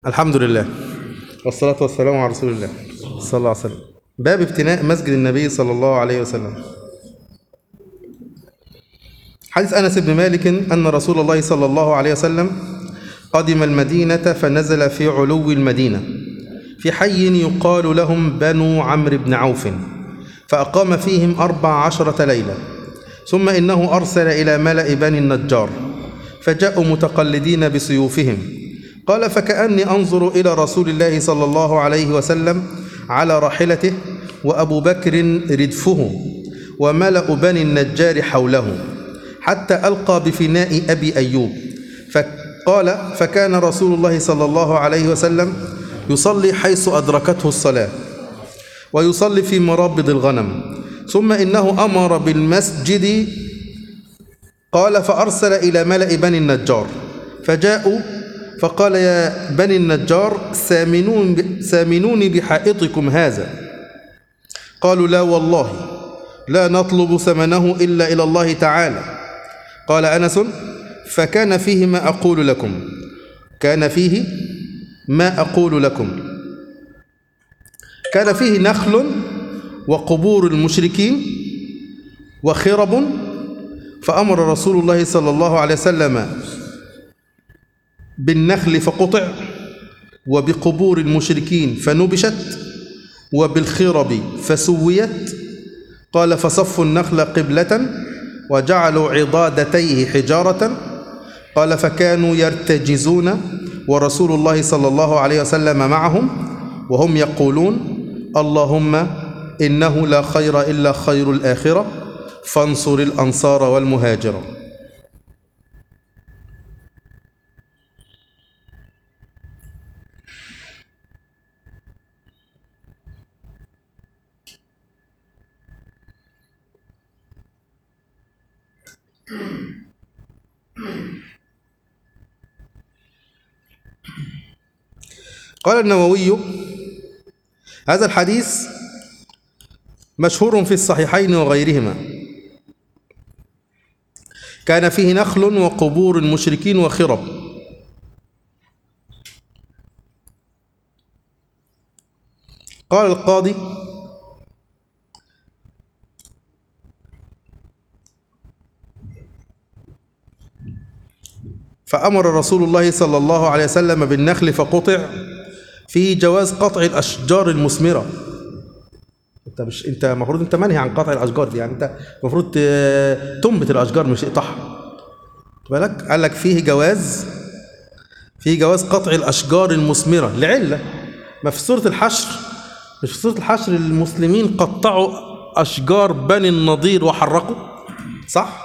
الحمد لله والصلاة والسلام على رسول الله صلى الله عليه وسلم باب ابتناء مسجد النبي صلى الله عليه وسلم حديث أنس بن مالك أن رسول الله صلى الله عليه وسلم قدم المدينة فنزل في علو المدينة في حي يقال لهم بنو عمرو بن عوف فأقام فيهم أربع عشرة ليلة ثم إنه أرسل إلى ملأ بني النجار فجاءوا متقلدين بسيوفهم قال فكأني أنظر إلى رسول الله صلى الله عليه وسلم على راحلته وأبو بكر ردفه وملأ بني النجار حوله حتى ألقى بفناء أبي أيوب فقال فكان رسول الله صلى الله عليه وسلم يصلي حيث أدركته الصلاة ويصلي في مرابض الغنم ثم إنه أمر بالمسجد قال فأرسل إلى ملأ بني النجار فجاءوا فقال يا بني النجار سامنون سامنوني بحائطكم هذا قالوا لا والله لا نطلب ثمنه إلا إلى الله تعالى قال أنس فكان فيه ما أقول لكم كان فيه ما أقول لكم كان فيه نخل وقبور المشركين وخرب فأمر رسول الله صلى الله عليه وسلم بالنخل فقطع وبقبور المشركين فنبشت وبالخرب فسويت قال فصفوا النخل قبلة وجعلوا عضادتيه حجارة قال فكانوا يرتجزون ورسول الله صلى الله عليه وسلم معهم وهم يقولون اللهم إنه لا خير إلا خير الآخرة فانصر الأنصار والمهاجر قال النووي هذا الحديث مشهور في الصحيحين وغيرهما كان فيه نخل وقبور المشركين وخرب قال القاضي فأمر رسول الله صلى الله عليه وسلم بالنخل فقطع في جواز قطع الأشجار المثمرة انت مش انت المفروض انت منهي عن قطع الاشجار دي يعني انت المفروض تنبت الاشجار مش تقطعها بالك قال لك فيه جواز فيه جواز قطع الاشجار المثمره لعله ما في سوره الحشر مش في سوره الحشر المسلمين قطعوا اشجار بني النضير وحرقوا صح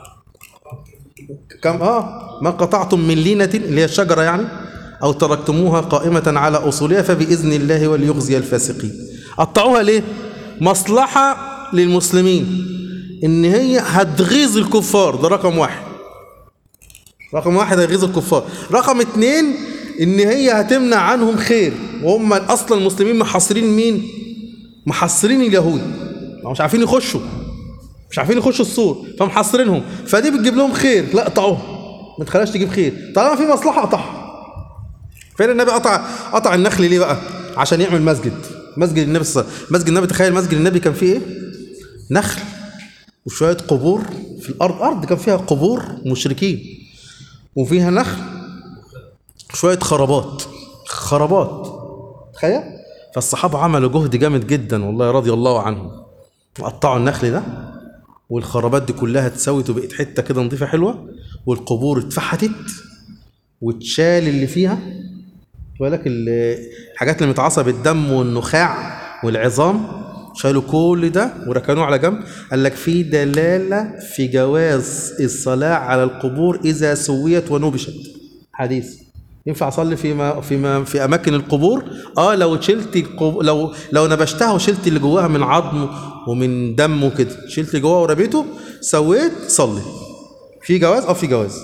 كم اه ما قطعتم من لينه اللي هي الشجره يعني او تركتموها قائمه على اصولها فباذن الله وليخزي الفاسقين قطعوها ليه مصلحة للمسلمين ان هي هتغيظ الكفار ده رقم واحد رقم واحد هيغيظ الكفار رقم اتنين ان هي هتمنع عنهم خير وهم اصلا المسلمين محاصرين مين محاصرين اليهود مش عارفين يخشوا مش عارفين يخشوا السور فمحاصرينهم فدي بتجيب لهم خير لا اقطعوها ما تخليهاش تجيب خير طالما في مصلحه اقطعها فين النبي قطع قطع النخل ليه بقى عشان يعمل مسجد مسجد النبي صلى مسجد النبي تخيل مسجد النبي كان فيه ايه نخل وشويه قبور في الارض ارض كان فيها قبور مشركين وفيها نخل شويه خرابات خرابات تخيل فالصحابه عملوا جهد جامد جدا والله رضي الله عنهم قطعوا النخل ده والخرابات دي كلها اتسوت وبقت حته كده نظيفه حلوه والقبور اتفحتت واتشال اللي فيها بالك الحاجات اللي متعصبه بالدم والنخاع والعظام شالوا كل ده وركنوه على جنب قال لك في دلاله في جواز الصلاه على القبور اذا سويت ونبشت حديث ينفع اصلي في في في اماكن القبور اه لو شلت لو لو نبشتها وشلت اللي جواها من عظم ومن دم وكده شلت اللي جواها ورميته سويت صلي في جواز اه في جواز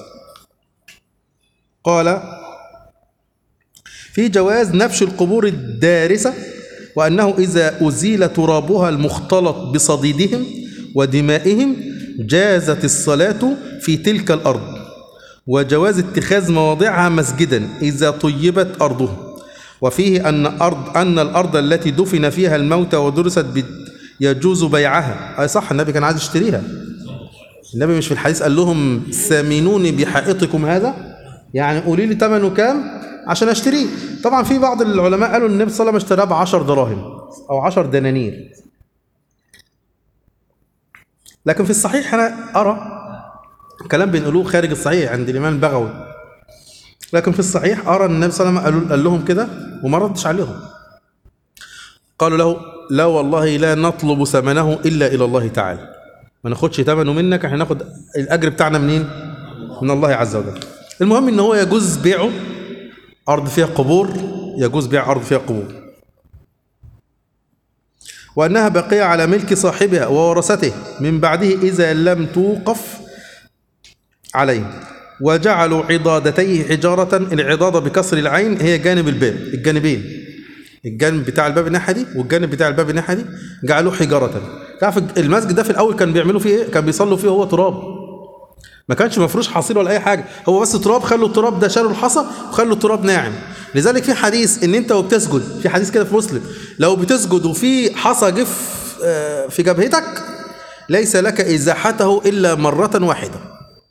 قال في جواز نفش القبور الدارسة وأنه إذا أزيل ترابها المختلط بصديدهم ودمائهم جازت الصلاة في تلك الأرض وجواز اتخاذ مواضعها مسجدا إذا طيبت أرضه وفيه أن أرض أن الأرض التي دفن فيها الموتى ودرست بت- يجوز بيعها أي صح النبي كان عايز يشتريها النبي مش في الحديث قال لهم ثمنوني بحائطكم هذا يعني قولي لي ثمنه كام عشان اشتريه طبعا في بعض العلماء قالوا ان النبي صلى الله عليه وسلم اشتراه ب 10 دراهم او 10 دنانير لكن في الصحيح انا ارى كلام بنقولوه خارج الصحيح عند الامام البغوي لكن في الصحيح ارى ان النبي صلى الله عليه وسلم قال- قال لهم كده وما ردش عليهم قالوا له لا والله لا نطلب ثمنه الا الى الله تعالى ما ناخدش ثمنه منك احنا ناخد الاجر بتاعنا منين من الله عز وجل المهم ان هو يجوز بيعه ارض فيها قبور يجوز بيع ارض فيها قبور وانها باقيه على ملك صاحبها وورثته من بعده اذا لم توقف عليه وجعلوا عضادتيه حجارة العضادة بكسر العين هي جانب الباب الجانبين الجانب بتاع الباب الناحية دي والجانب بتاع الباب الناحية دي جعلوه حجارة تعرف المسجد ده في الأول كان بيعملوا فيه إيه؟ كان بيصلوا فيه هو تراب ما كانش مفروش حصير ولا أي حاجة هو بس تراب خلوا التراب ده شالوا الحصى وخلوا التراب ناعم لذلك في حديث إن أنت وبتسجد في حديث كده في مسلم لو بتسجد وفي حصى جه في- آه، في جبهتك ليس لك إزاحته إلا مرة واحدة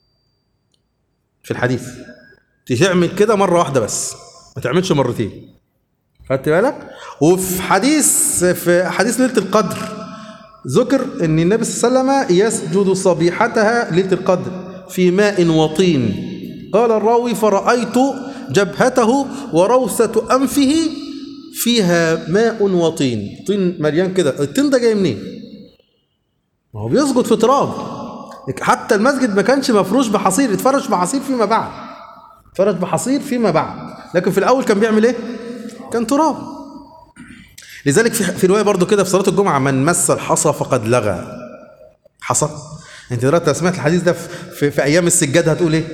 في الحديث تعمل كده مرة واحدة بس ما تعملش مرتين خدت بالك وفي حديث في حديث ليلة القدر ذكر ان النبي صلى الله عليه وسلم يسجد صبيحتها ليلة القدر في ماء وطين قال الراوي فرأيت جبهته وروثة أنفه فيها ماء وطين طين مليان كده الطين ده جاي منين ما هو بيسجد في تراب حتى المسجد ما كانش مفروش بحصير اتفرش بحصير فيما بعد اتفرش بحصير فيما بعد لكن في الاول كان بيعمل ايه كان تراب لذلك في في روايه برضو كده في صلاه الجمعه من مس الحصى فقد لغى حصى انت دلوقتي لو سمعت الحديث ده في, في, في ايام السجاد هتقول ايه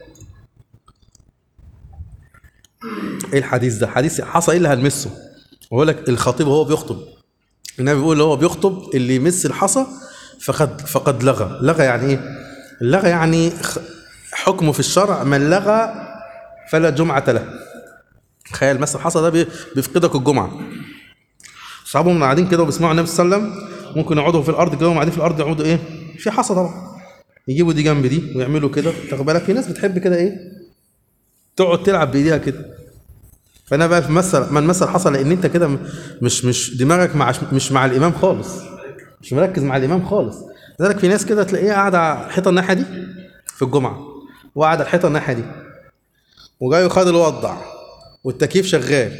ايه الحديث ده حديث حصى ايه اللي هنمسه بقول لك الخطيب وهو بيخطب النبي بيقول هو بيخطب اللي يمس الحصى فقد فقد لغى لغى يعني ايه اللغى يعني خ- حكمه في الشرع من لغى فلا جمعة له تخيل مس الحصى ده بي- بيفقدك الجمعة صحابهم قاعدين كده وبيسمعوا النبي صلى الله عليه وسلم ممكن يقعدوا في الارض كده وهم قاعدين في الارض يقعدوا ايه في حصى طبعا يجيبوا دي جنب دي ويعملوا كده تاخد بالك في ناس بتحب كده ايه تقعد تلعب بايديها كده فانا بقى في مثل من مثل حصل لان انت كده م- مش مش دماغك مع مش مع الامام خالص مش مركز مع الامام خالص لذلك في ناس كده تلاقيها قاعده على الحيطه الناحيه دي في الجمعه وقاعده الحيطه الناحيه دي وجاي خد الوضع والتكييف شغال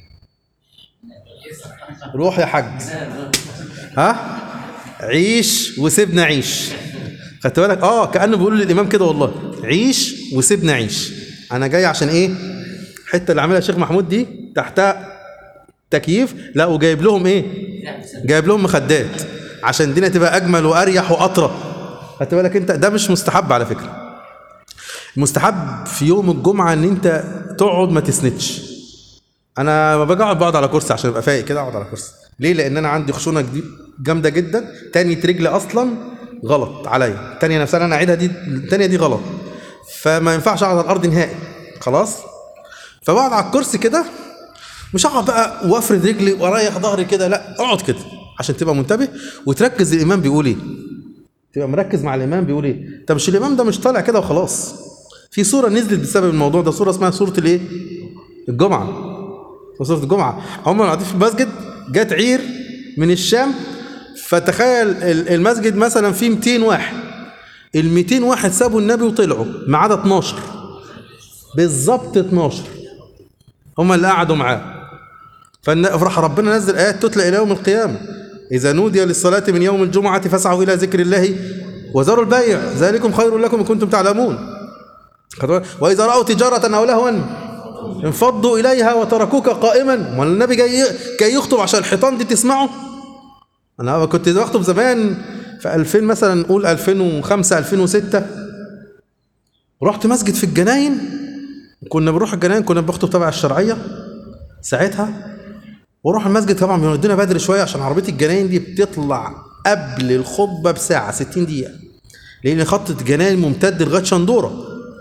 روح يا حاج ها عيش وسيبنا عيش خدت بالك اه كانه بيقول للامام كده والله عيش وسيبنا عيش انا جاي عشان ايه الحته اللي عاملها الشيخ محمود دي تحتها تكييف لا وجايب لهم ايه جايب لهم مخدات عشان الدنيا تبقى اجمل واريح واطرى خدت بالك انت ده مش مستحب على فكره المستحب في يوم الجمعه ان انت تقعد ما تسندش انا لما باجي اقعد بقعد على كرسي عشان ابقى فايق كده اقعد على كرسي ليه لان انا عندي خشونه جديد جامده جدا تانية رجلي اصلا غلط عليا التانية نفسها اللي انا اعيدها دي التانية دي غلط فما ينفعش اقعد على الارض نهائي خلاص فبقعد على الكرسي كده مش هقعد بقى وافرد رجلي واريح ظهري كده لا اقعد كده عشان تبقى منتبه وتركز الامام بيقول ايه تبقى مركز مع الامام بيقول ايه طب مش الامام ده مش طالع كده وخلاص في صوره نزلت بسبب الموضوع ده صوره اسمها صوره الايه الجمعه صوره الجمعه هم قاعدين في المسجد جت عير من الشام فتخيل ال- المسجد مثلا فيه 200 واحد ال 200 واحد سابوا النبي وطلعوا ما عدا 12 بالظبط 12 هم اللي قعدوا معاه فراح ربنا نزل ايات تتلى الى يوم القيامه اذا نودي للصلاه من يوم الجمعه فاسعوا الى ذكر الله وذروا البيع ذلكم خير لكم ان كنتم تعلمون خدوا بالك؟ واذا راوا تجاره او لهوا انفضوا اليها وتركوك قائما ما النبي جاي جاي يخطب عشان الحيطان دي تسمعه انا كنت بخطب زمان في 2000 مثلا نقول 2005 2006 رحت مسجد في الجناين كنا بنروح الجناين كنا بنخطب تبع الشرعيه ساعتها واروح المسجد طبعا بيودينا بدري شويه عشان عربيه الجناين دي بتطلع قبل الخطبه بساعه 60 دقيقه لان خط الجناين ممتد لغايه شندوره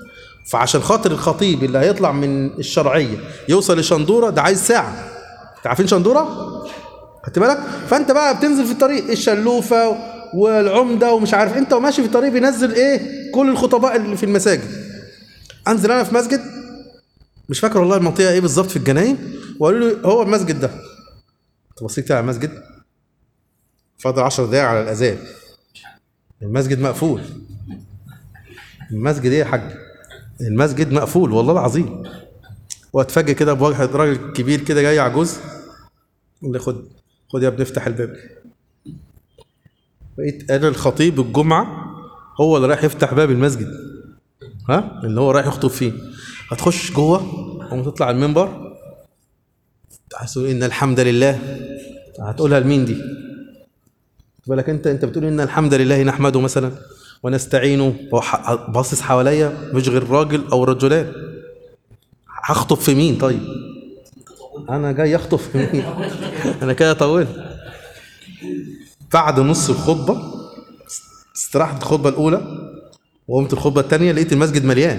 فعشان خاطر الخطيب اللي هيطلع من الشرعيه يوصل لشندوره ده عايز ساعه انت عارفين شندوره خدت بالك فانت بقى بتنزل في الطريق الشلوفه والعمده ومش عارف انت وماشي في الطريق بينزل ايه كل الخطباء اللي في المساجد انزل انا في مسجد مش فاكر والله المنطقه ايه بالظبط في الجناين وقالوا لي هو المسجد ده كنت بصيت على المسجد فاضل 10 دقايق على الاذان المسجد مقفول المسجد ايه يا حاج المسجد مقفول والله العظيم واتفاجئ كده بواحد راجل كبير كده جاي عجوز يقول لي خد خد يا ابني افتح الباب بقيت انا الخطيب الجمعه هو اللي رايح يفتح باب المسجد ها اللي هو رايح يخطب فيه هتخش جوه وتطلع المنبر تحسوا ان الحمد لله هتقولها لمين دي خد بالك انت انت بتقول ان الحمد لله نحمده مثلا ونستعينه وح- باصص حواليا مش غير راجل او رجلان هخطب في مين طيب انا جاي اخطب في مين انا كده طولت بعد نص الخطبه استراحت الخطبه الاولى وقمت الخطبه الثانيه لقيت المسجد مليان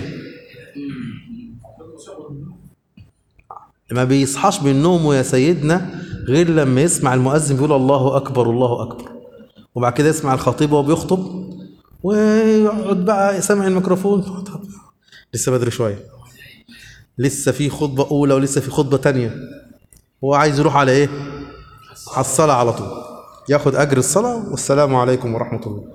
ما بيصحاش من نومه يا سيدنا غير لما يسمع المؤذن بيقول الله اكبر الله اكبر وبعد كده يسمع الخطيب وهو بيخطب ويقعد بقى سامع الميكروفون طب لسه بدري شويه لسه في خطبه اولى ولسه في خطبه تانية هو عايز يروح على ايه على الصلاه على طول ياخد اجر الصلاه والسلام عليكم ورحمه الله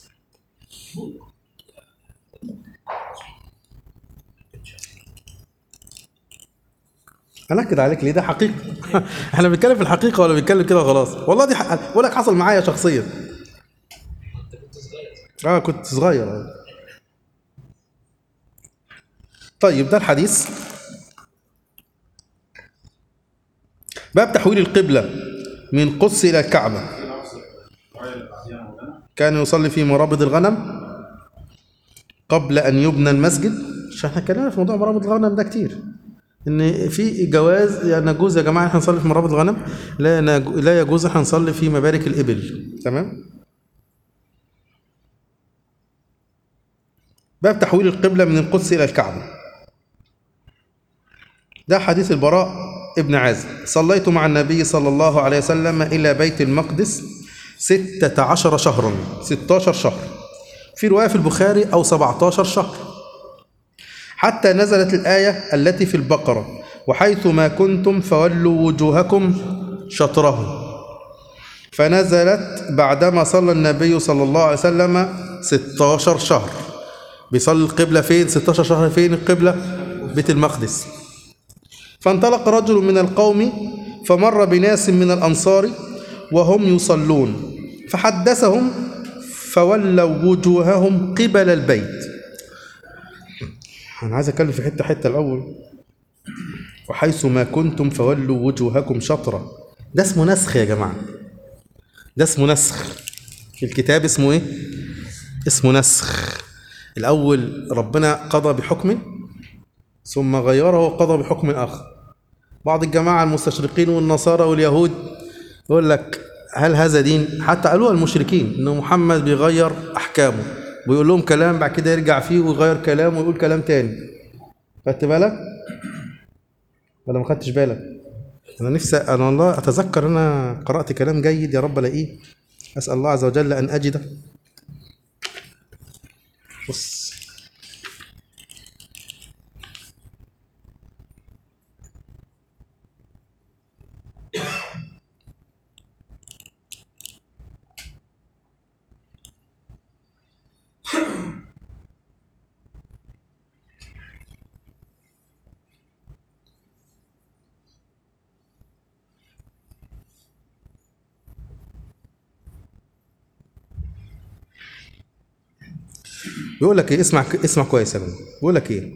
انكد عليك ليه ده حقيقه احنا بنتكلم في الحقيقه ولا بنتكلم كده خلاص والله دي حق... بقول لك حصل معايا شخصيا اه كنت صغير آه. طيب ده الحديث باب تحويل القبلة من قدس إلى الكعبة كان يصلي في مرابض الغنم قبل أن يبنى المسجد عشان احنا اتكلمنا في موضوع مرابض الغنم ده كتير ان في جواز يعني نجوز يا جماعه احنا نصلي في مرابض الغنم لا نج... لا يجوز احنا نصلي في مبارك الابل تمام باب تحويل القبلة من القدس إلى الكعبة ده حديث البراء ابن عازب صليت مع النبي صلى الله عليه وسلم إلى بيت المقدس ستة عشر شهرا ستاشر شهر في رواية في البخاري أو سبعتاشر شهر حتى نزلت الآية التي في البقرة وحيث ما كنتم فولوا وجوهكم شطره فنزلت بعدما صلى النبي صلى الله عليه وسلم 16 شهر بيصلي القبلة فين 16 شهر فين القبلة بيت المقدس فانطلق رجل من القوم فمر بناس من الأنصار وهم يصلون فحدثهم فولوا وجوههم قبل البيت أنا عايز أتكلم في حتة حتة الأول وحيث ما كنتم فولوا وجوهكم شطرة ده اسمه نسخ يا جماعة ده اسمه نسخ في الكتاب اسمه ايه اسمه نسخ الأول ربنا قضى بحكم ثم غيره وقضى بحكم آخر بعض الجماعة المستشرقين والنصارى واليهود يقول لك هل هذا دين حتى قالوها المشركين ان محمد بيغير احكامه ويقول لهم كلام بعد كده يرجع فيه ويغير كلام ويقول كلام تاني خدت بالك ولا ما خدتش بالك انا نفسي انا والله اتذكر انا قرات كلام جيد يا رب الاقيه اسال الله عز وجل ان اجده بص بيقول لك ايه اسمع اسمع كويس يا بني بيقول لك ايه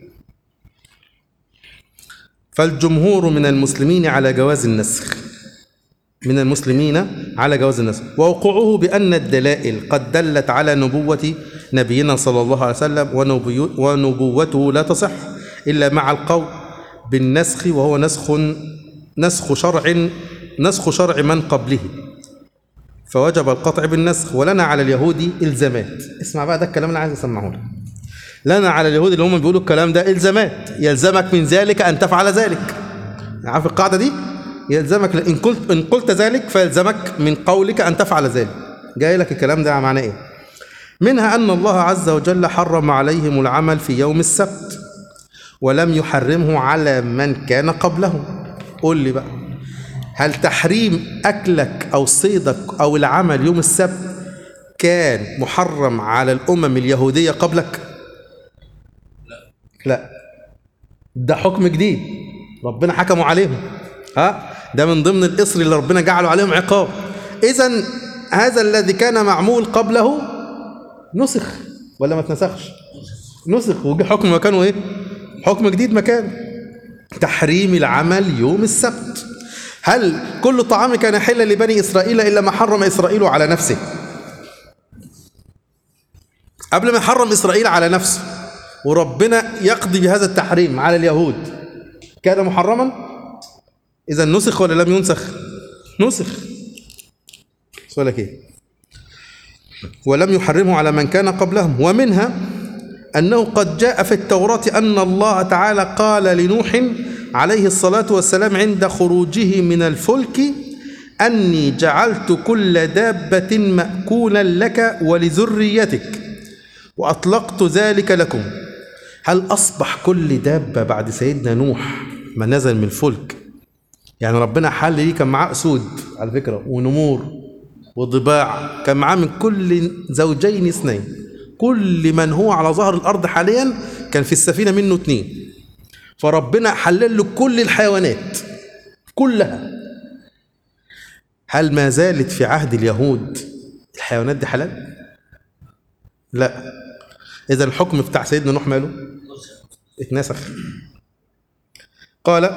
فالجمهور من المسلمين على جواز النسخ من المسلمين على جواز النسخ ووقوعه بأن الدلائل قد دلت على نبوة نبينا صلى الله عليه وسلم ونبي- ونبوته لا تصح إلا مع القول بالنسخ وهو نسخ نسخ شرع نسخ شرع من قبله فوجب القطع بالنسخ ولنا على اليهود الزامات اسمع بقى ده الكلام اللي عايز اسمعه لك لنا على اليهود اللي هم بيقولوا الكلام ده الزامات يلزمك من ذلك ان تفعل ذلك عارف القاعده دي يلزمك ان قلت ان قلت ذلك فيلزمك من قولك ان تفعل ذلك جاي لك الكلام ده معناه ايه منها ان الله عز وجل حرم عليهم العمل في يوم السبت ولم يحرمه على من كان قبله قول لي بقى هل تحريم اكلك او صيدك او العمل يوم السبت كان محرم على الامم اليهوديه قبلك لا ده حكم جديد ربنا حكموا عليهم ها ده من ضمن الإصر اللي ربنا جعله عليهم عقاب إذا هذا الذي كان معمول قبله نسخ ولا ما اتنسخش نسخ وجه حكم مكانه ايه حكم جديد مكانه تحريم العمل يوم السبت هل كل طعام كان حلا لبني إسرائيل إلا ما حرم إسرائيل على نفسه قبل ما يحرم إسرائيل على نفسه وربنا يقضي بهذا التحريم على اليهود كان محرما إذا نسخ ولا لم ينسخ نسخ سؤالك إيه ولم يحرمه على من كان قبلهم ومنها أنه قد جاء في التوراة أن الله تعالى قال لنوح عليه الصلاة والسلام عند خروجه من الفلك أني جعلت كل دابة مأكولا لك ولذريتك وأطلقت ذلك لكم هل أصبح كل دابة بعد سيدنا نوح ما نزل من الفلك يعني ربنا حل ليه كان معاه أسود على فكرة ونمور وضباع كان معاه من كل زوجين اثنين كل من هو على ظهر الأرض حاليا كان في السفينة منه اثنين فربنا حلل له كل الحيوانات كلها هل ما زالت في عهد اليهود الحيوانات دي حلال؟ لا إذا الحكم بتاع سيدنا نوح ماله؟ اتنسخ قال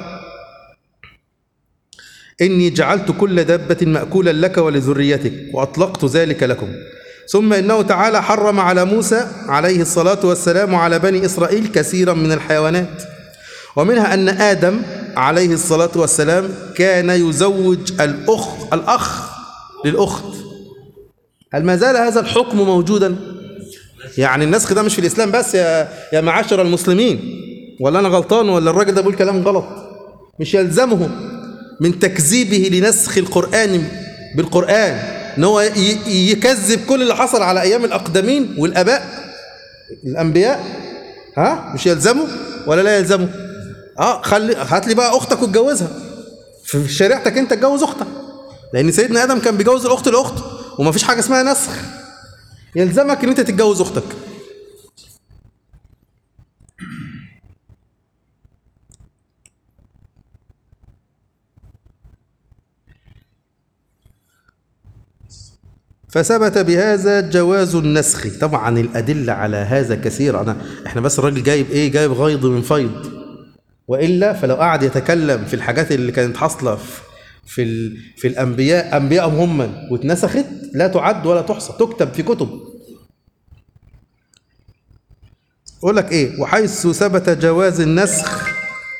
إني جعلت كل دابة مأكولا لك ولذريتك وأطلقت ذلك لكم ثم إنه تعالى حرم على موسى عليه الصلاة والسلام على بني إسرائيل كثيرا من الحيوانات ومنها أن آدم عليه الصلاة والسلام كان يزوج الأخ الأخ للأخت هل ما زال هذا الحكم موجودا؟ يعني النسخ ده مش في الإسلام بس يا يا معاشر المسلمين ولا أنا غلطان ولا الراجل ده بيقول كلام غلط مش يلزمه من تكذيبه لنسخ القرآن بالقرآن ان هو ي- يكذب كل اللي حصل على ايام الاقدمين والاباء الانبياء ها مش يلزمه ولا لا يلزمه اه خلي هات لي بقى اختك واتجوزها في شريعتك انت اتجوز اختك لان سيدنا ادم كان بيجوز الاخت لاخته ومفيش حاجه اسمها نسخ يلزمك ان انت تتجوز اختك فثبت بهذا جواز النسخ طبعا الأدلة على هذا كثيرة أنا إحنا بس الراجل جايب إيه جايب غيض من فيض وإلا فلو قعد يتكلم في الحاجات اللي كانت حاصلة في في, ال... في الأنبياء أنبيائهم هم واتنسخت لا تعد ولا تحصى تكتب في كتب أقول لك إيه وحيث ثبت جواز النسخ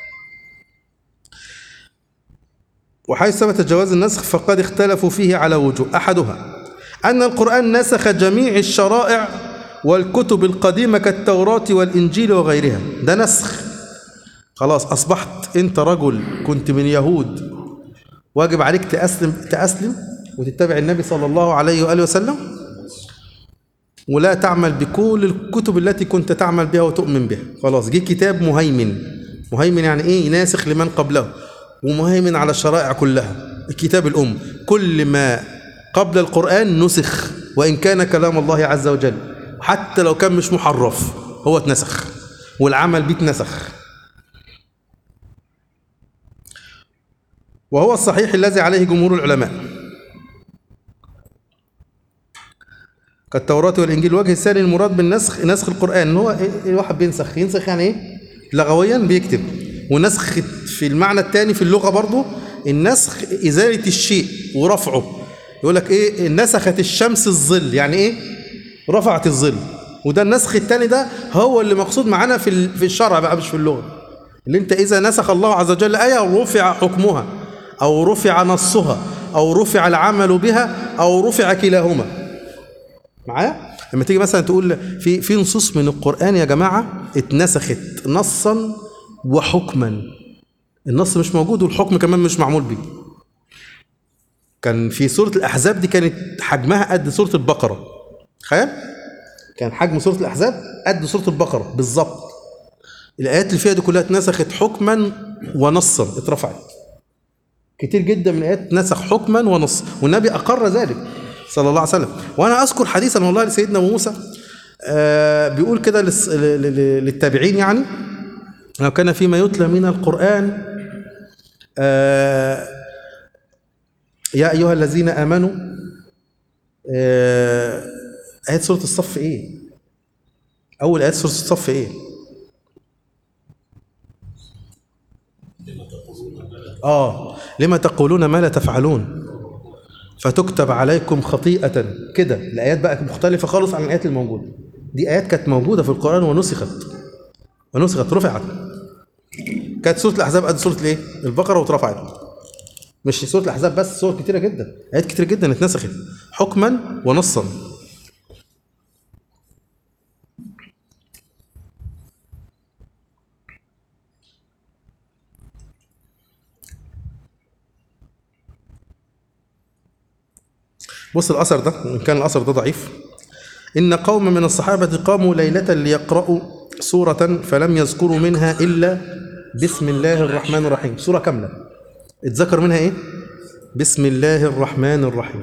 وحيث ثبت جواز النسخ فقد اختلفوا فيه على وجوه أحدها أن القرآن نسخ جميع الشرائع والكتب القديمة كالتوراة والإنجيل وغيرها ده نسخ خلاص أصبحت أنت رجل كنت من يهود واجب عليك تأسلم تأسلم وتتبع النبي صلى الله عليه وآله وسلم ولا تعمل بكل الكتب التي كنت تعمل بها وتؤمن بها خلاص جه كتاب مهيمن مهيمن يعني ايه ناسخ لمن قبله ومهيمن على الشرائع كلها الكتاب الأم كل ما قبل القرآن نسخ وإن كان كلام الله عز وجل حتى لو كان مش محرف هو اتنسخ والعمل بيه اتنسخ وهو الصحيح الذي عليه جمهور العلماء كالتوراة والإنجيل الوجه الثاني المراد بالنسخ نسخ القرآن إن هو إيه الواحد بينسخ ينسخ يعني إيه لغويا بيكتب ونسخ في المعنى الثاني في اللغة برضه النسخ إزالة الشيء ورفعه يقول لك ايه نسخت الشمس الظل يعني ايه رفعت الظل وده النسخ الثاني ده هو اللي مقصود معانا في في الشرع بقى مش في اللغه اللي انت اذا نسخ الله عز وجل ايه رفع حكمها او رفع نصها او رفع العمل بها او رفع كلاهما معايا لما تيجي مثلا تقول في في نصوص من القرآن يا جماعة اتنسخت نصا وحكما النص مش موجود والحكم كمان مش معمول بيه كان في سورة الأحزاب دي كانت حجمها قد سورة البقرة تخيل كان حجم سورة الأحزاب قد سورة البقرة بالظبط الآيات اللي فيها دي كلها اتنسخت حكما ونصا اترفعت كتير جدا من الآيات اتنسخ حكما ونصا والنبي أقر ذلك صلى الله عليه وسلم وأنا أذكر حديثا والله لسيدنا أبو موسى آه بيقول كده للس- ل- ل- للتابعين يعني لو كان فيما يتلى من القرآن آه يا أيها الذين آمنوا آه آية سورة الصف إيه؟ أول آيات سورة الصف إيه؟ آه لما تقولون ما لا تفعلون فتكتب عليكم خطيئة كده الآيات بقى مختلفة خالص عن الآيات الموجودة دي آيات كانت موجودة في القرآن ونسخت ونسخت رفعت كانت سورة الأحزاب قد سورة الإيه؟ البقرة واترفعت مش سورة الأحزاب بس سور كتيرة جدا آيات كتيرة جدا اتنسخت حكما ونصا بص الأثر ده إن كان الأثر ده ضعيف إن قوم من الصحابة قاموا ليلة ليقرأوا سورة فلم يذكروا منها إلا بسم الله الرحمن الرحيم سورة كاملة اتذكر منها إيه؟ بسم الله الرحمن الرحيم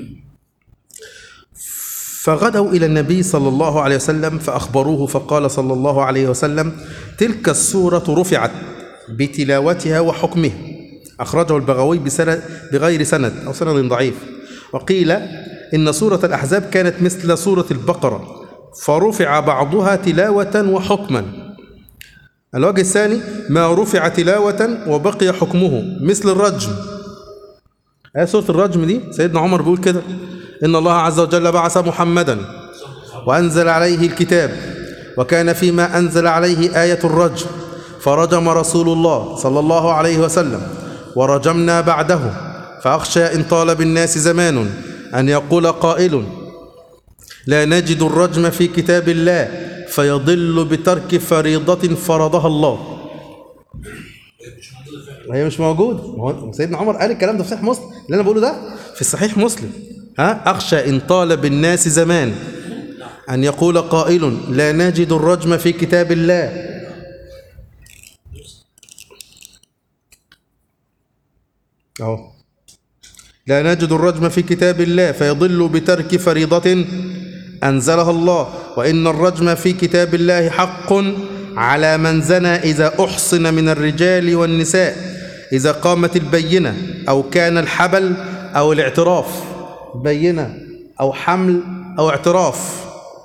فغدوا إلى النبي صلى الله عليه وسلم فأخبروه فقال صلى الله عليه وسلم تلك السورة رفعت بتلاوتها وحكمها أخرجه البغوي بسند بغير سند أو سند ضعيف وقيل إن سورة الأحزاب كانت مثل سورة البقرة فرفع بعضها تلاوة وحكما الوجه الثاني ما رفع تلاوة وبقي حكمه مثل الرجم آية سورة الرجم دي سيدنا عمر بيقول كده إن الله عز وجل بعث محمدا وأنزل عليه الكتاب وكان فيما أنزل عليه آية الرجم فرجم رسول الله صلى الله عليه وسلم ورجمنا بعده فأخشى إن طال بالناس زمان أن يقول قائل لا نجد الرجم في كتاب الله فيضل بترك فريضة فرضها الله وهي مش موجود ما هو سيدنا عمر قال الكلام ده في صحيح مسلم اللي انا بقوله ده في صحيح مسلم ها اخشى ان طال بالناس زمان ان يقول قائل لا نجد الرجم في كتاب الله اهو لا نجد الرجم في كتاب الله فيضل بترك فريضة أنزلها الله وإن الرجم في كتاب الله حق على من زنى إذا أحصن من الرجال والنساء إذا قامت البينة أو كان الحبل أو الاعتراف بينة أو حمل أو اعتراف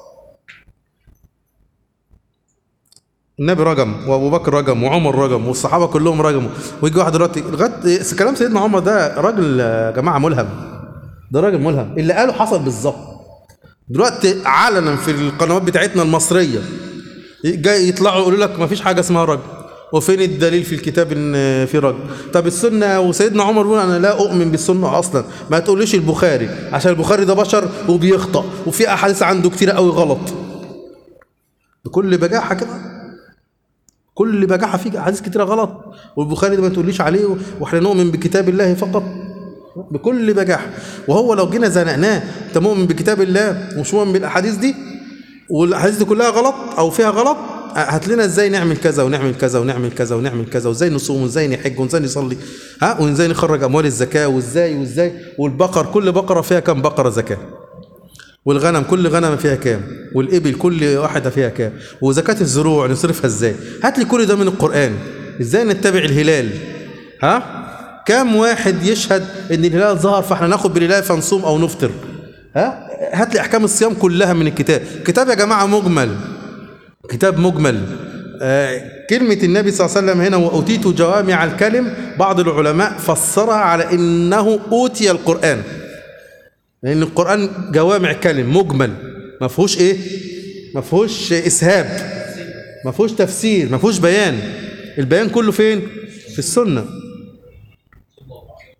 النبي رجم وابو بكر رجم وعمر رجم والصحابه كلهم رجموا ويجي واحد دلوقتي لغايه كلام سيدنا عمر ده راجل يا جماعه ملهم ده راجل ملهم اللي قاله حصل بالظبط دلوقتي علنا في القنوات بتاعتنا المصريه جاي يطلعوا يقولوا لك ما فيش حاجه اسمها رجم وفين الدليل في الكتاب ان في رجم طب السنه وسيدنا عمر بيقول انا لا اؤمن بالسنه اصلا ما تقوليش البخاري عشان البخاري ده بشر وبيخطا وفي احاديث عنده كتير قوي غلط بكل بجاحه كده كل بجاحه فيه احاديث كتيره غلط والبخاري ده ما تقوليش عليه واحنا نؤمن بكتاب الله فقط بكل بجاحه وهو لو جينا زنقناه انت مؤمن بكتاب الله ومش مؤمن بالاحاديث دي والاحاديث دي كلها غلط او فيها غلط هات لنا ازاي نعمل كذا ونعمل كذا ونعمل كذا ونعمل كذا وازاي نصوم وازاي نحج وازاي نصلي ها وازاي نخرج اموال الزكاه وازاي وازاي والبقر كل بقره فيها كم بقره زكاه والغنم كل غنم فيها كام والإبل كل واحدة فيها كام وزكاة الزروع نصرفها ازاي هات لي كل ده من القرآن ازاي نتبع الهلال ها كام واحد يشهد ان الهلال ظهر فاحنا ناخد بالهلال فنصوم او نفطر ها هات لي احكام الصيام كلها من الكتاب كتاب يا جماعة مجمل كتاب مجمل آه كلمة النبي صلى الله عليه وسلم هنا وأوتيت جوامع الكلم بعض العلماء فسرها على إنه أوتي القرآن لان القران جوامع كلم مجمل ما فيهوش ايه ما فيهوش اسهاب ما فيهوش تفسير ما فيهوش بيان البيان كله فين في السنه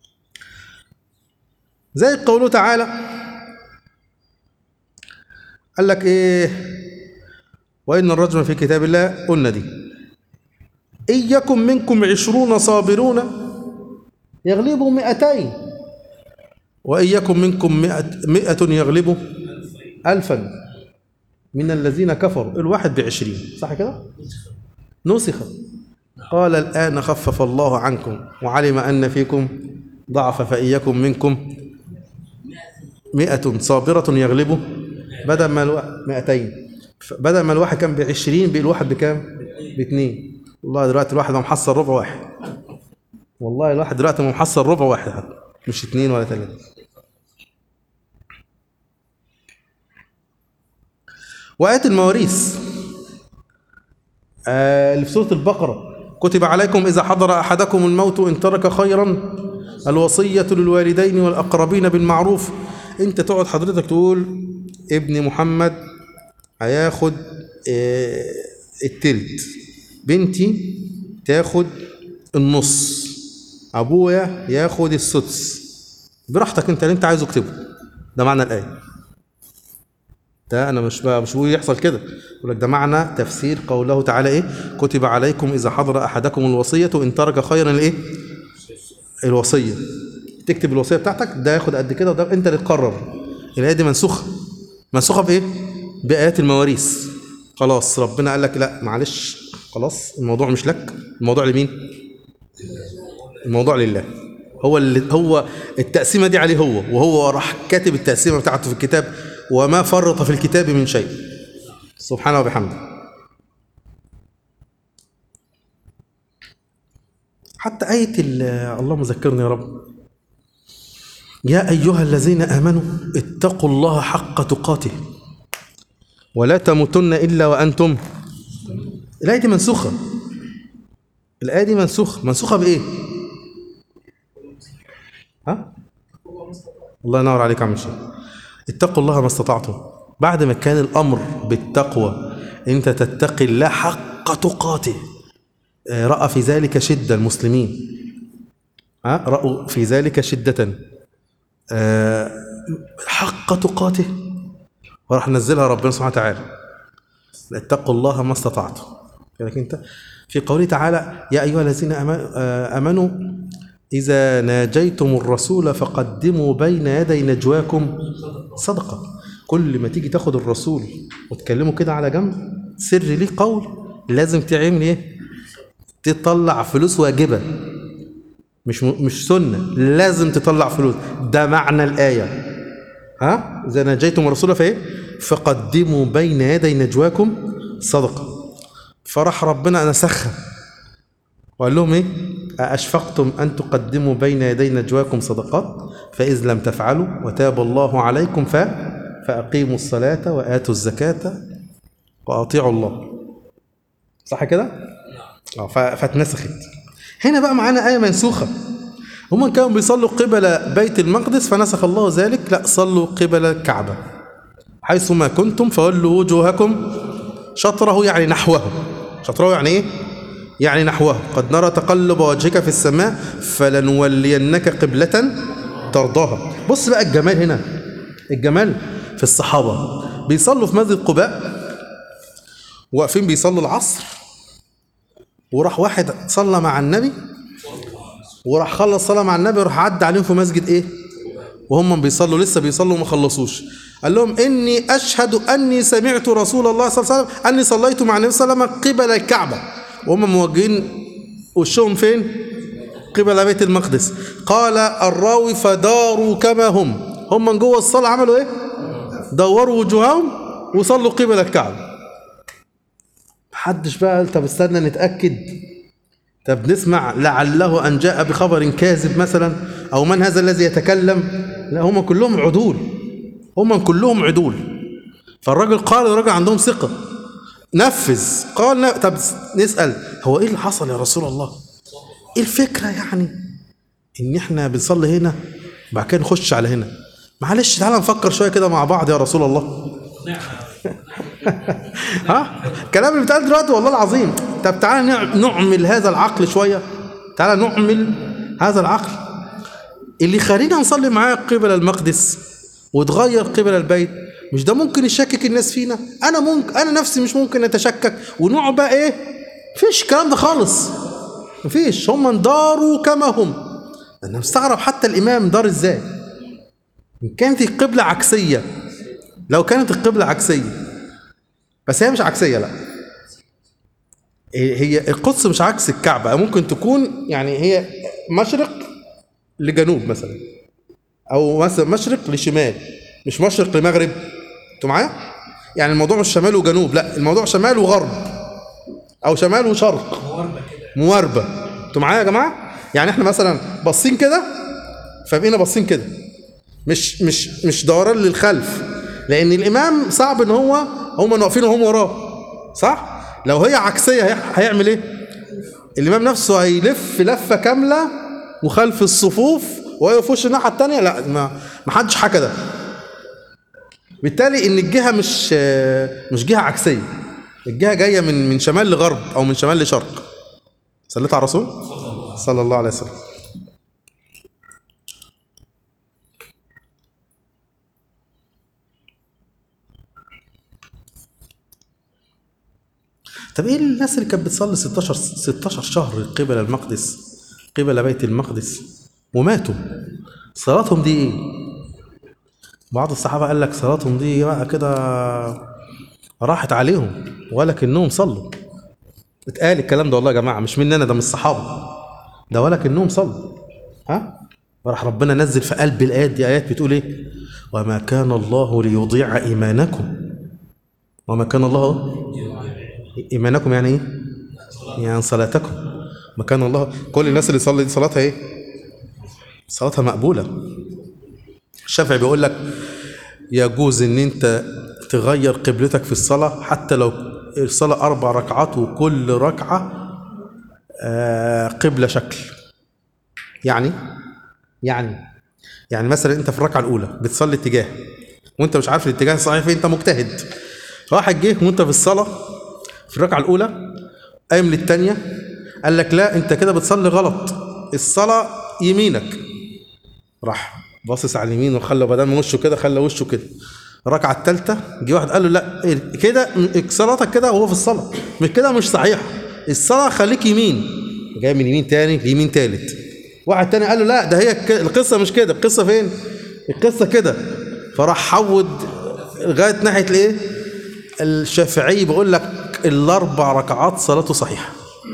زي قوله تعالى قال لك ايه وان الرجم في كتاب الله قلنا دي ان يكن منكم عشرون صابرون يغلبوا مئتين وان يكن منكم مئة, مئة يغلبوا ألفا من الذين كفروا الواحد بعشرين صح كده نسخ قال الآن خفف الله عنكم وعلم أن فيكم ضعف فإن يكن منكم مئة صابرة يغلبه بدل ما الواحد مئتين بدل ما الواحد كان بعشرين بقى الواحد بكام باثنين والله دلوقتي الواحد ما محصل ربع واحد والله الواحد دلوقتي ما محصل ربع واحد حتى. مش اثنين ولا ثلاثة وآيات المواريث آه، اللي في سورة البقرة كتب عليكم إذا حضر أحدكم الموت إن ترك خيرا الوصية للوالدين والأقربين بالمعروف أنت تقعد حضرتك تقول ابن محمد هياخد آه، التلت بنتي تاخد النص أبويا ياخد السدس براحتك أنت اللي أنت عايزه اكتبه ده معنى الآية ده انا مش بقى مش بقول يحصل كده يقول لك ده معنى تفسير قوله تعالى ايه كتب عليكم اذا حضر احدكم الوصيه ان ترك خيرا الايه الوصيه تكتب الوصيه بتاعتك ده ياخد قد كده وده انت اللي تقرر الايه دي منسوخه منسوخه بايه بايات المواريث خلاص ربنا قال لك لا معلش خلاص الموضوع مش لك الموضوع لمين الموضوع لله هو اللي هو التقسيمه دي عليه هو وهو راح كاتب التقسيمه بتاعته في الكتاب وما فرط في الكتاب من شيء سبحانه وبحمده حتى آية ال- اللهم ذكرني يا رب يا أيها الذين آمنوا اتقوا الله حق تقاته ولا تموتن إلا وأنتم الآية دي منسوخة الآية دي منسوخة منسوخة بإيه؟ ها؟ الله ينور عليك يا عم الشيخ اتقوا الله ما استطعتم بعد ما كان الأمر بالتقوى أنت تتقي الله حق تقاته آه، رأى في ذلك شدة المسلمين ها؟ رأوا في ذلك شدة آه، حق تقاته وراح نزلها ربنا سبحانه وتعالى اتقوا الله ما استطعتم لكن انت في قوله تعالى يا ايها الذين آمنوا- آه، امنوا اذا ناجيتم الرسول فقدموا بين يدي نجواكم صدقه كل ما تيجي تاخد الرسول وتكلمه كده على جنب سر ليه قول لازم تعمل ايه تطلع فلوس واجبه مش مش سنه لازم تطلع فلوس ده معنى الايه ها اذا نجيتم الرسول فايه فقدموا بين يدي نجواكم صدقه فراح ربنا نسخها وقال لهم ايه أأشفقتم أن تقدموا بين يدي نجواكم صدقات فإذ لم تفعلوا وتاب الله عليكم ف... فأقيموا الصلاة وآتوا الزكاة وأطيعوا الله صح كده؟ اه ف... فاتنسخت هنا بقى معانا آية منسوخة هم كانوا بيصلوا قبل بيت المقدس فنسخ الله ذلك لا صلوا قبل الكعبة حيثما كنتم فولوا وجوهكم شطره يعني نحوه شطره يعني ايه يعني نحوه قد نرى تقلب وجهك في السماء فلنولينك قبلة ترضاها بص بقى الجمال هنا الجمال في الصحابة بيصلوا في مسجد قباء واقفين بيصلوا العصر وراح واحد صلى مع النبي وراح خلص صلاة مع النبي وراح عدى عليهم في مسجد ايه وهم بيصلوا لسه بيصلوا وما خلصوش قال لهم اني اشهد اني سمعت رسول الله صلى الله عليه وسلم اني صليت مع النبي صلى الله عليه وسلم قبل الكعبه وهم موجهين وشهم فين قبل بيت المقدس قال الراوي فداروا كما هم هم من جوه الصلاه عملوا ايه دوروا وجوههم وصلوا قبل الكعبه محدش بقى قال طب استنى نتاكد طب نسمع لعله ان جاء بخبر كاذب مثلا او من هذا الذي يتكلم لا هم كلهم عدول هم كلهم عدول فالراجل قال الراجل عندهم ثقه نفذ قال ن- طب نسال هو ايه اللي حصل يا رسول الله ايه الفكره يعني ان احنا بنصلي هنا وبعد كده نخش على هنا معلش تعالى نفكر شويه كده مع بعض يا رسول الله ها الكلام اللي بيتقال دلوقتي والله العظيم طب تعالى نع- نعمل هذا العقل شويه تعالى نعمل هذا العقل اللي خلينا نصلي معاه قبل المقدس وتغير قبل البيت مش ده ممكن يشكك الناس فينا انا ممكن انا نفسي مش ممكن اتشكك ونقعد بقى ايه مفيش الكلام ده خالص مفيش هم انداروا كما هم انا مستغرب حتى الامام دار ازاي إن كانت القبلة عكسية لو كانت القبلة عكسية بس هي مش عكسية لا هي هي القدس مش عكس الكعبة ممكن تكون يعني هي مشرق لجنوب مثلا او مثلا مشرق لشمال مش مشرق لمغرب انتوا معايا يعني الموضوع مش شمال وجنوب لا الموضوع شمال وغرب او شمال وشرق مواربه انتوا معايا يا جماعه يعني احنا مثلا باصين كده فبقينا باصين كده مش مش مش دوران للخلف لان الامام صعب ان هو هم واقفين وهم وراه صح لو هي عكسيه هي- هيعمل ايه الامام نفسه هيلف لفه كامله وخلف الصفوف ويقف وش الناحيه الثانيه لا ما ما حدش حكى ده بالتالي ان الجهه مش مش جهه عكسيه الجهه جايه من من شمال لغرب او من شمال لشرق صليت على الرسول صلى الله عليه وسلم طب ايه الناس اللي كانت بتصلي 16 16 شهر قبل المقدس قبل بيت المقدس وماتوا صلاتهم دي ايه بعض الصحابه قال لك صلاتهم دي بقى كده راحت عليهم ولكنهم صلوا اتقال الكلام ده والله يا جماعه مش مني انا ده من الصحابه ده ولكنهم صلوا ها وراح ربنا نزل في قلب الايات دي ايات بتقول ايه وما كان الله ليضيع ايمانكم وما كان الله ايمانكم يعني ايه يعني صلاتكم ما كان الله كل الناس اللي صلي دي صلاتها ايه صلاتها مقبوله الشافعي بيقول لك يجوز ان انت تغير قبلتك في الصلاه حتى لو الصلاه اربع ركعات وكل ركعه آه، قبله شكل يعني يعني يعني مثلا انت في الركعه الاولى بتصلي اتجاه وانت مش عارف الاتجاه الصحيح فين انت مجتهد واحد جه وانت في الصلاه في الركعه الاولى قايم للثانيه قال لك لا انت كده بتصلي غلط الصلاه يمينك راح باصص على اليمين وخلى بدل ما وشه كده خلى وشه كده الركعه الثالثه جه واحد قال له لا إيه كده م- صلاتك كده وهو في الصلاه مش كده مش صحيح الصلاه خليك يمين جاي من يمين تاني ليمين تالت واحد تاني قال له لا ده هي ك- القصه مش كده القصه فين القصه كده فراح حود لغايه ناحيه الايه الشافعي بيقول لك الاربع ركعات صلاته صحيحه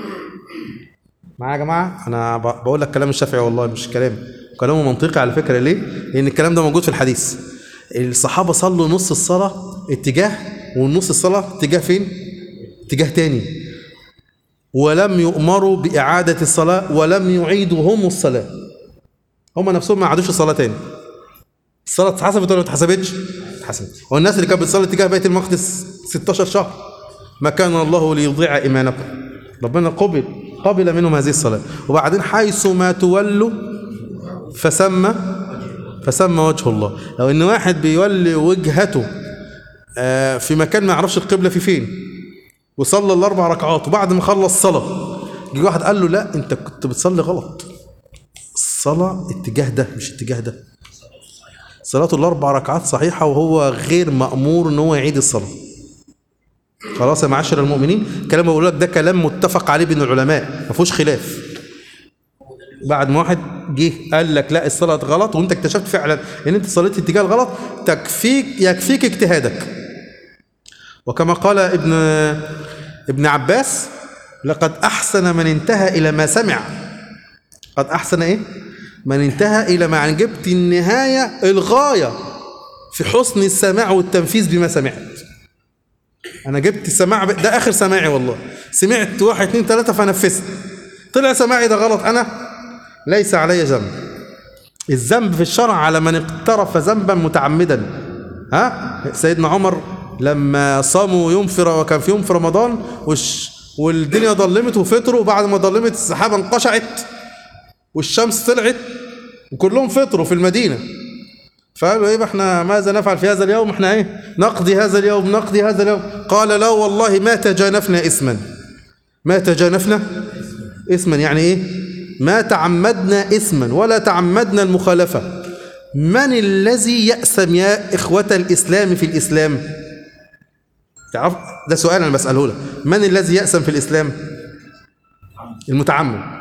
معايا يا جماعه انا ب- بقول لك كلام الشافعي والله مش كلام كلامه منطقي على فكره ليه لان الكلام ده موجود في الحديث الصحابه صلوا نص الصلاه اتجاه والنص الصلاه اتجاه فين اتجاه تاني ولم يؤمروا باعاده الصلاه ولم يعيدوا هم الصلاه هم نفسهم ما عادوش الصلاه تاني الصلاه اتحسبت ولا ما اتحسبتش اتحسبت والناس اللي كانت بتصلي اتجاه بيت المقدس 16 شهر ما كان الله ليضيع ايمانكم ربنا قبل قبل منهم هذه الصلاه وبعدين حيث ما تولوا فسمى فسمى وجه الله لو ان واحد بيولي وجهته آه، في مكان ما يعرفش القبله في فين وصلى الاربع ركعات وبعد ما خلص صلاه جه واحد قال له لا انت كنت بتصلي غلط الصلاه اتجاه ده مش اتجاه ده صلاته الاربع ركعات صحيحه وهو غير مامور ان هو يعيد الصلاه خلاص يا معاشر المؤمنين الكلام اللي بقول لك ده كلام متفق عليه بين العلماء ما فيهوش خلاف بعد ما واحد جه قال لك لا الصلاه غلط وانت اكتشفت فعلا ان انت صليت اتجاه الغلط تكفيك يكفيك اجتهادك وكما قال ابن ابن عباس لقد احسن من انتهى الى ما سمع قد احسن ايه من انتهى الى ما يعني جبت النهايه الغايه في حسن السماع والتنفيذ بما سمعت انا جبت السماع ب- ده اخر سماعي والله سمعت واحد اتنين تلاته فنفذت طلع سماعي ده غلط انا ليس علي ذنب الذنب في الشرع على من اقترف ذنبا متعمدا ها سيدنا عمر لما صاموا يوم في ر- وكان في يوم في رمضان وش والدنيا ظلمت وفطروا وبعد ما ظلمت السحابه انقشعت والشمس طلعت وكلهم فطروا في المدينه فقالوا ايه بقى احنا ماذا نفعل في هذا اليوم احنا ايه نقضي هذا اليوم نقضي هذا اليوم قال لا والله ما تجانفنا اسما ما تجانفنا اسما يعني ايه ما تعمدنا اسما ولا تعمدنا المخالفه من الذي يأسم يا إخوة الإسلام في الإسلام تعرف ده سؤال أنا بسأله لك من الذي يأسم في الإسلام المتعمد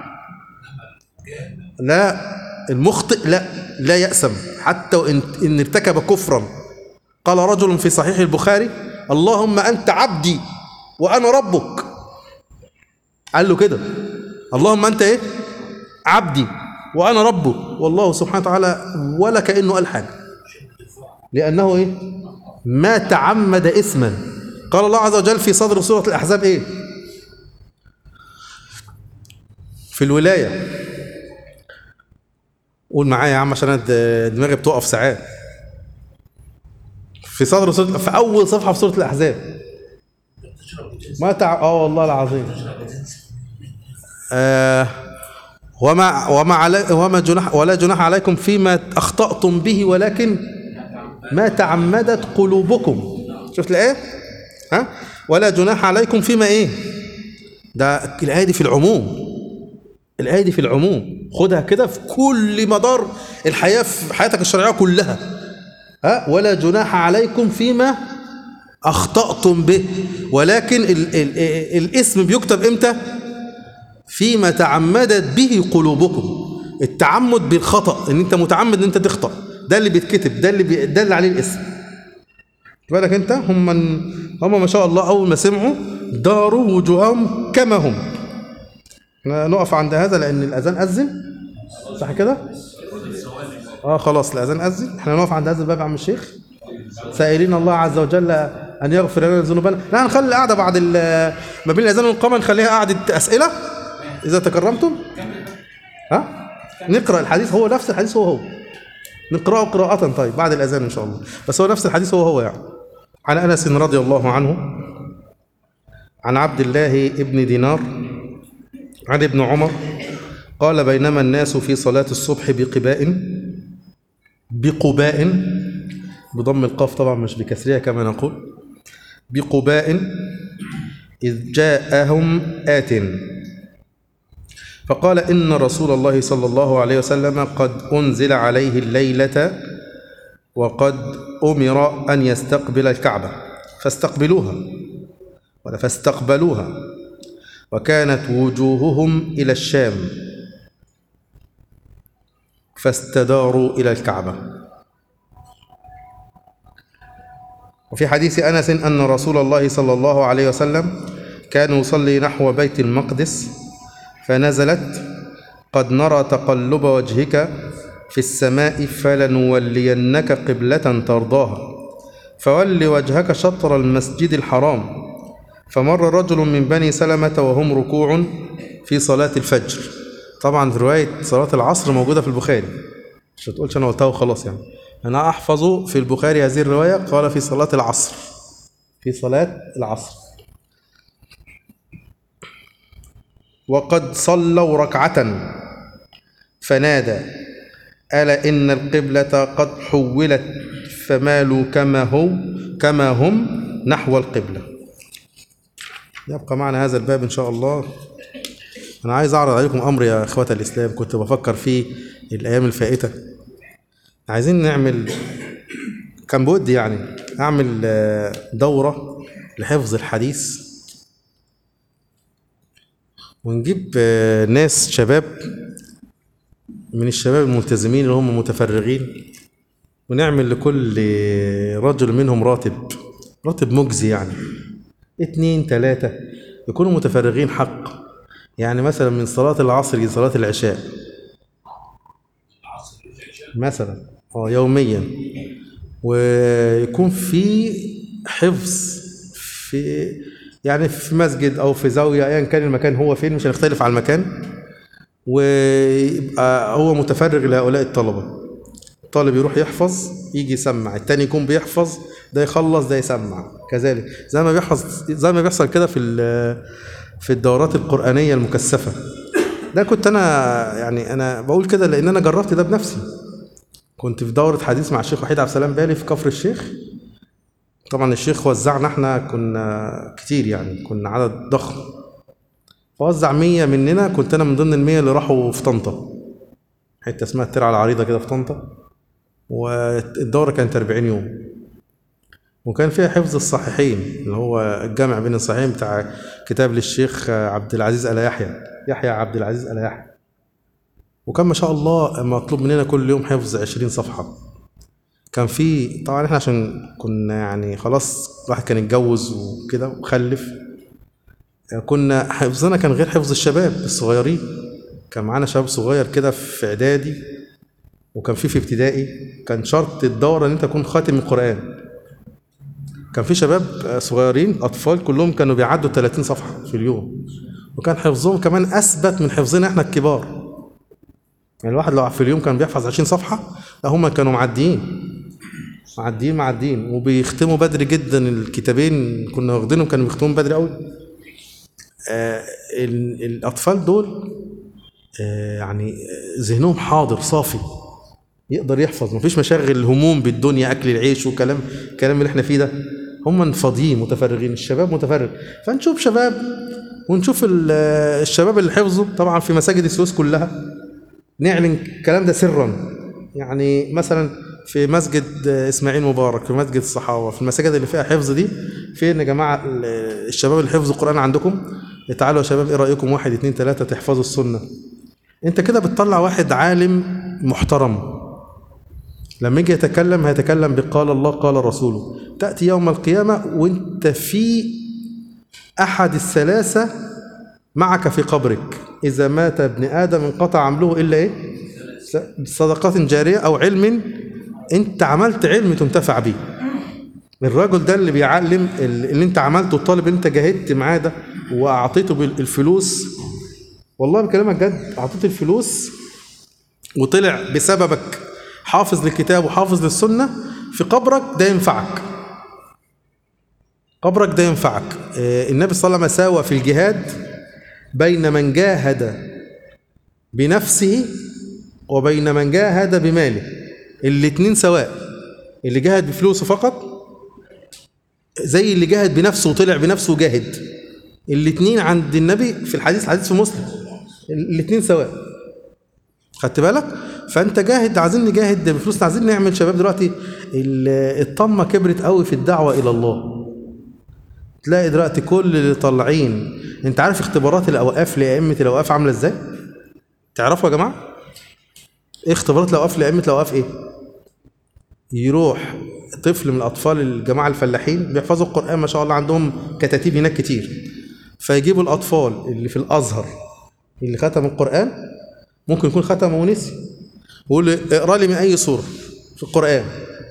لا المخطئ لا لا يأسم حتى وإن إن ارتكب كفرا قال رجل في صحيح البخاري اللهم أنت عبدي وأنا ربك قال له كده اللهم أنت إيه عبدي وأنا ربك والله سبحانه وتعالى ولا كأنه قال حاجة لأنه إيه ما تعمد إثما قال الله عز وجل في صدر سورة الأحزاب إيه في الولاية قول معايا يا عم عشان أنا د- دماغي بتقف ساعات في صدر سورة في أول صفحة في سورة الأحزاب ما تع... اه والله العظيم آه وما وما علي وما جناح ولا جناح عليكم فيما اخطأتم به ولكن ما تعمدت قلوبكم شفت الايه ها ولا جناح عليكم فيما ايه ده الايه دي في العموم الايه دي في العموم خدها كده في كل مدار الحياه في حياتك الشرعيه كلها ها ولا جناح عليكم فيما اخطأتم به ولكن ال ال الاسم بيكتب امتى فيما تعمدت به قلوبكم التعمد بالخطأ ان انت متعمد ان انت تخطأ ده اللي بيتكتب ده اللي بي ده اللي عليه الاسم بالك انت هم من هم ما شاء الله اول ما سمعوا داروا وجوههم كما هم احنا نقف عند هذا لان الاذان اذن صح كده اه خلاص الاذان اذن احنا نقف عند هذا الباب يا عم الشيخ سائلين الله عز وجل ان يغفر لنا ذنوبنا لا هنخلي القعده بعد ال- ما بين الاذان والقامه نخليها قعده اسئله اذا تكرمتم ها نقرا الحديث هو نفس الحديث هو هو نقراه قراءة طيب بعد الاذان ان شاء الله بس هو نفس الحديث هو هو يعني عن انس رضي الله عنه عن عبد الله ابن دينار عن ابن عمر قال بينما الناس في صلاة الصبح بقباء بقباء بضم القاف طبعا مش بكسرها كما نقول بقباء إذ جاءهم آت فقال إن رسول الله صلى الله عليه وسلم قد أنزل عليه الليلة وقد أمر أن يستقبل الكعبة فاستقبلوها ولا فاستقبلوها وكانت وجوههم إلى الشام فاستداروا إلى الكعبة وفي حديث أنس أن رسول الله صلى الله عليه وسلم كان يصلي نحو بيت المقدس فنزلت قد نرى تقلب وجهك في السماء فلنولينك قبلة ترضاها فول وجهك شطر المسجد الحرام فمر رجل من بني سلمة وهم ركوع في صلاة الفجر طبعا في رواية صلاة العصر موجودة في البخاري مش هتقولش أنا قلتها وخلاص يعني أنا أحفظ في البخاري هذه الرواية قال في صلاة العصر في صلاة العصر وقد صلوا ركعة فنادى ألا إن القبلة قد حولت فمالوا كما هو كما هم نحو القبلة يبقى معنا هذا الباب إن شاء الله أنا عايز أعرض عليكم أمر يا إخوة الإسلام كنت بفكر فيه الأيام الفائتة عايزين نعمل كان بودي يعني أعمل آه، دورة لحفظ الحديث ونجيب آه، ناس شباب من الشباب الملتزمين اللي هم متفرغين ونعمل لكل رجل منهم راتب راتب مجزي يعني اتنين تلاتة يكونوا متفرغين حق يعني مثلا من صلاة العصر لصلاة العشاء مثلا اه يوميا ويكون في حفظ في يعني في مسجد او في زاويه ايا كان المكان هو فين مش هنختلف على المكان ويبقى هو متفرغ لهؤلاء الطلبه الطالب يروح يحفظ يجي يسمع التاني يكون بيحفظ ده يخلص ده يسمع كذلك زي ما بيحفظ زي ما بيحصل كده في ال- في الدورات القرآنية المكثفة ده كنت أنا يعني أنا بقول كده لأن أنا جربت ده بنفسي كنت في دورة حديث مع الشيخ وحيد عبد السلام بالي في كفر الشيخ طبعا الشيخ وزعنا احنا كنا كتير يعني كنا عدد ضخم فوزع مية مننا كنت أنا من ضمن المية اللي راحوا في طنطا حتة اسمها الترعة العريضة كده في طنطا والدورة كانت 40 يوم وكان فيها حفظ الصحيحين اللي هو الجامع بين الصحيحين بتاع كتاب للشيخ عبد العزيز آل يحيى يحيى عبد العزيز آل يحيى وكان ما شاء الله مطلوب مننا كل يوم حفظ 20 صفحة كان في طبعا احنا عشان كنا يعني خلاص الواحد كان اتجوز وكده وخلف كنا حفظنا كان غير حفظ الشباب الصغيرين كان معانا شباب صغير كده في اعدادي وكان في في ابتدائي كان شرط الدورة ان انت تكون خاتم القرآن كان في شباب صغيرين اطفال كلهم كانوا بيعدوا 30 صفحة في اليوم وكان حفظهم كمان اثبت من حفظنا احنا الكبار يعني الواحد لو في اليوم كان بيحفظ 20 صفحة لا هم كانوا معديين معديين معديين وبيختموا بدري جدا الكتابين كنا واخدينهم كانوا بيختموا بدري قوي آه ال- الاطفال دول آه يعني ذهنهم حاضر صافي يقدر يحفظ مفيش مشاغل الهموم بالدنيا اكل العيش وكلام الكلام اللي احنا فيه ده هم فاضيين متفرغين الشباب متفرغ فنشوف شباب ونشوف ال- الشباب اللي حفظوا طبعا في مساجد السويس كلها نعلن الكلام ده سرا يعني مثلا في مسجد اسماعيل مبارك في مسجد الصحابه في المساجد اللي فيها حفظ دي فين يا جماعه ال- الشباب اللي حفظوا القران عندكم تعالوا يا شباب ايه رايكم واحد اتنين تلاته تحفظوا السنه انت كده بتطلع واحد عالم محترم لما يجي يتكلم هيتكلم بقال الله قال رسوله تأتي يوم القيامة وانت في أحد الثلاثة معك في قبرك إذا مات ابن آدم انقطع عمله إلا إيه صدقات جارية أو علم أنت عملت علم تنتفع به الراجل ده اللي بيعلم اللي انت عملته الطالب اللي انت جاهدت معاه ده واعطيته بالفلوس والله بكلمك جد اعطيته الفلوس وطلع بسببك حافظ للكتاب وحافظ للسنة في قبرك ده ينفعك قبرك ده ينفعك آه، النبي صلى الله عليه وسلم ساوى في الجهاد بين من جاهد بنفسه وبين من جاهد بماله الاتنين سواء اللي جاهد بفلوسه فقط زي اللي جاهد بنفسه وطلع بنفسه وجاهد الاتنين عند النبي في الحديث حديث في مسلم الاتنين سواء خدت بالك فانت جاهد عايزين نجاهد بفلوسنا عايزين نعمل شباب دلوقتي ال- الطمه كبرت قوي في الدعوه الى الله تلاقي دلوقتي كل اللي طالعين انت عارف اختبارات الاوقاف لائمه الاوقاف عامله ازاي تعرفوا يا جماعه ايه اختبارات الاوقاف لائمه الاوقاف ايه يروح طفل من الاطفال الجماعه الفلاحين بيحفظوا القران ما شاء الله عندهم كتاتيب هناك كتير فيجيبوا الاطفال اللي في الازهر اللي ختموا القران ممكن يكون ختم ونسي يقول لي اقرا لي من اي سوره في القران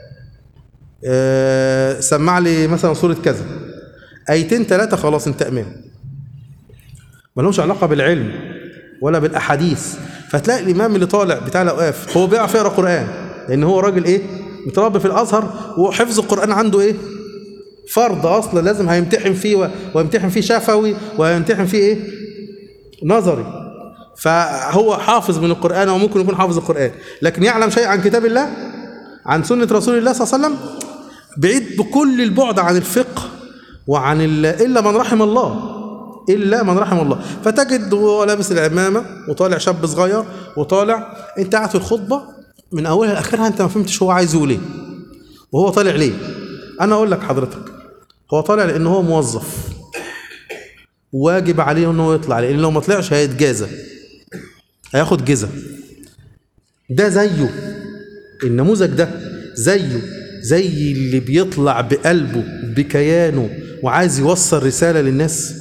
آه، سمع لي مثلا سوره كذا ايتين ثلاثه خلاص انت امان ما لهمش علاقه بالعلم ولا بالاحاديث فتلاقي الامام اللي طالع بتاع الاوقاف هو بيعرف يقرا قران لان هو راجل ايه متربي في الازهر وحفظ القران عنده ايه فرض اصلا لازم هيمتحن فيه و- ويمتحن فيه شفوي ويمتحن فيه ايه نظري فهو حافظ من القرآن أو ممكن يكون حافظ القرآن لكن يعلم شيء عن كتاب الله عن سنة رسول الله صلى الله عليه وسلم بعيد بكل البعد عن الفقه وعن ال- إلا من رحم الله إلا من رحم الله فتجد هو لابس العمامة وطالع شاب صغير وطالع أنت قاعد في الخطبة من أولها لآخرها أنت ما فهمتش هو عايز يقول إيه وهو طالع ليه أنا أقول لك حضرتك هو طالع لأن هو موظف واجب عليه أنه يطلع لأن لو ما طلعش هيتجازى هياخد جزا ده زيه النموذج ده زيه زي اللي بيطلع بقلبه بكيانه وعايز يوصل رسالة للناس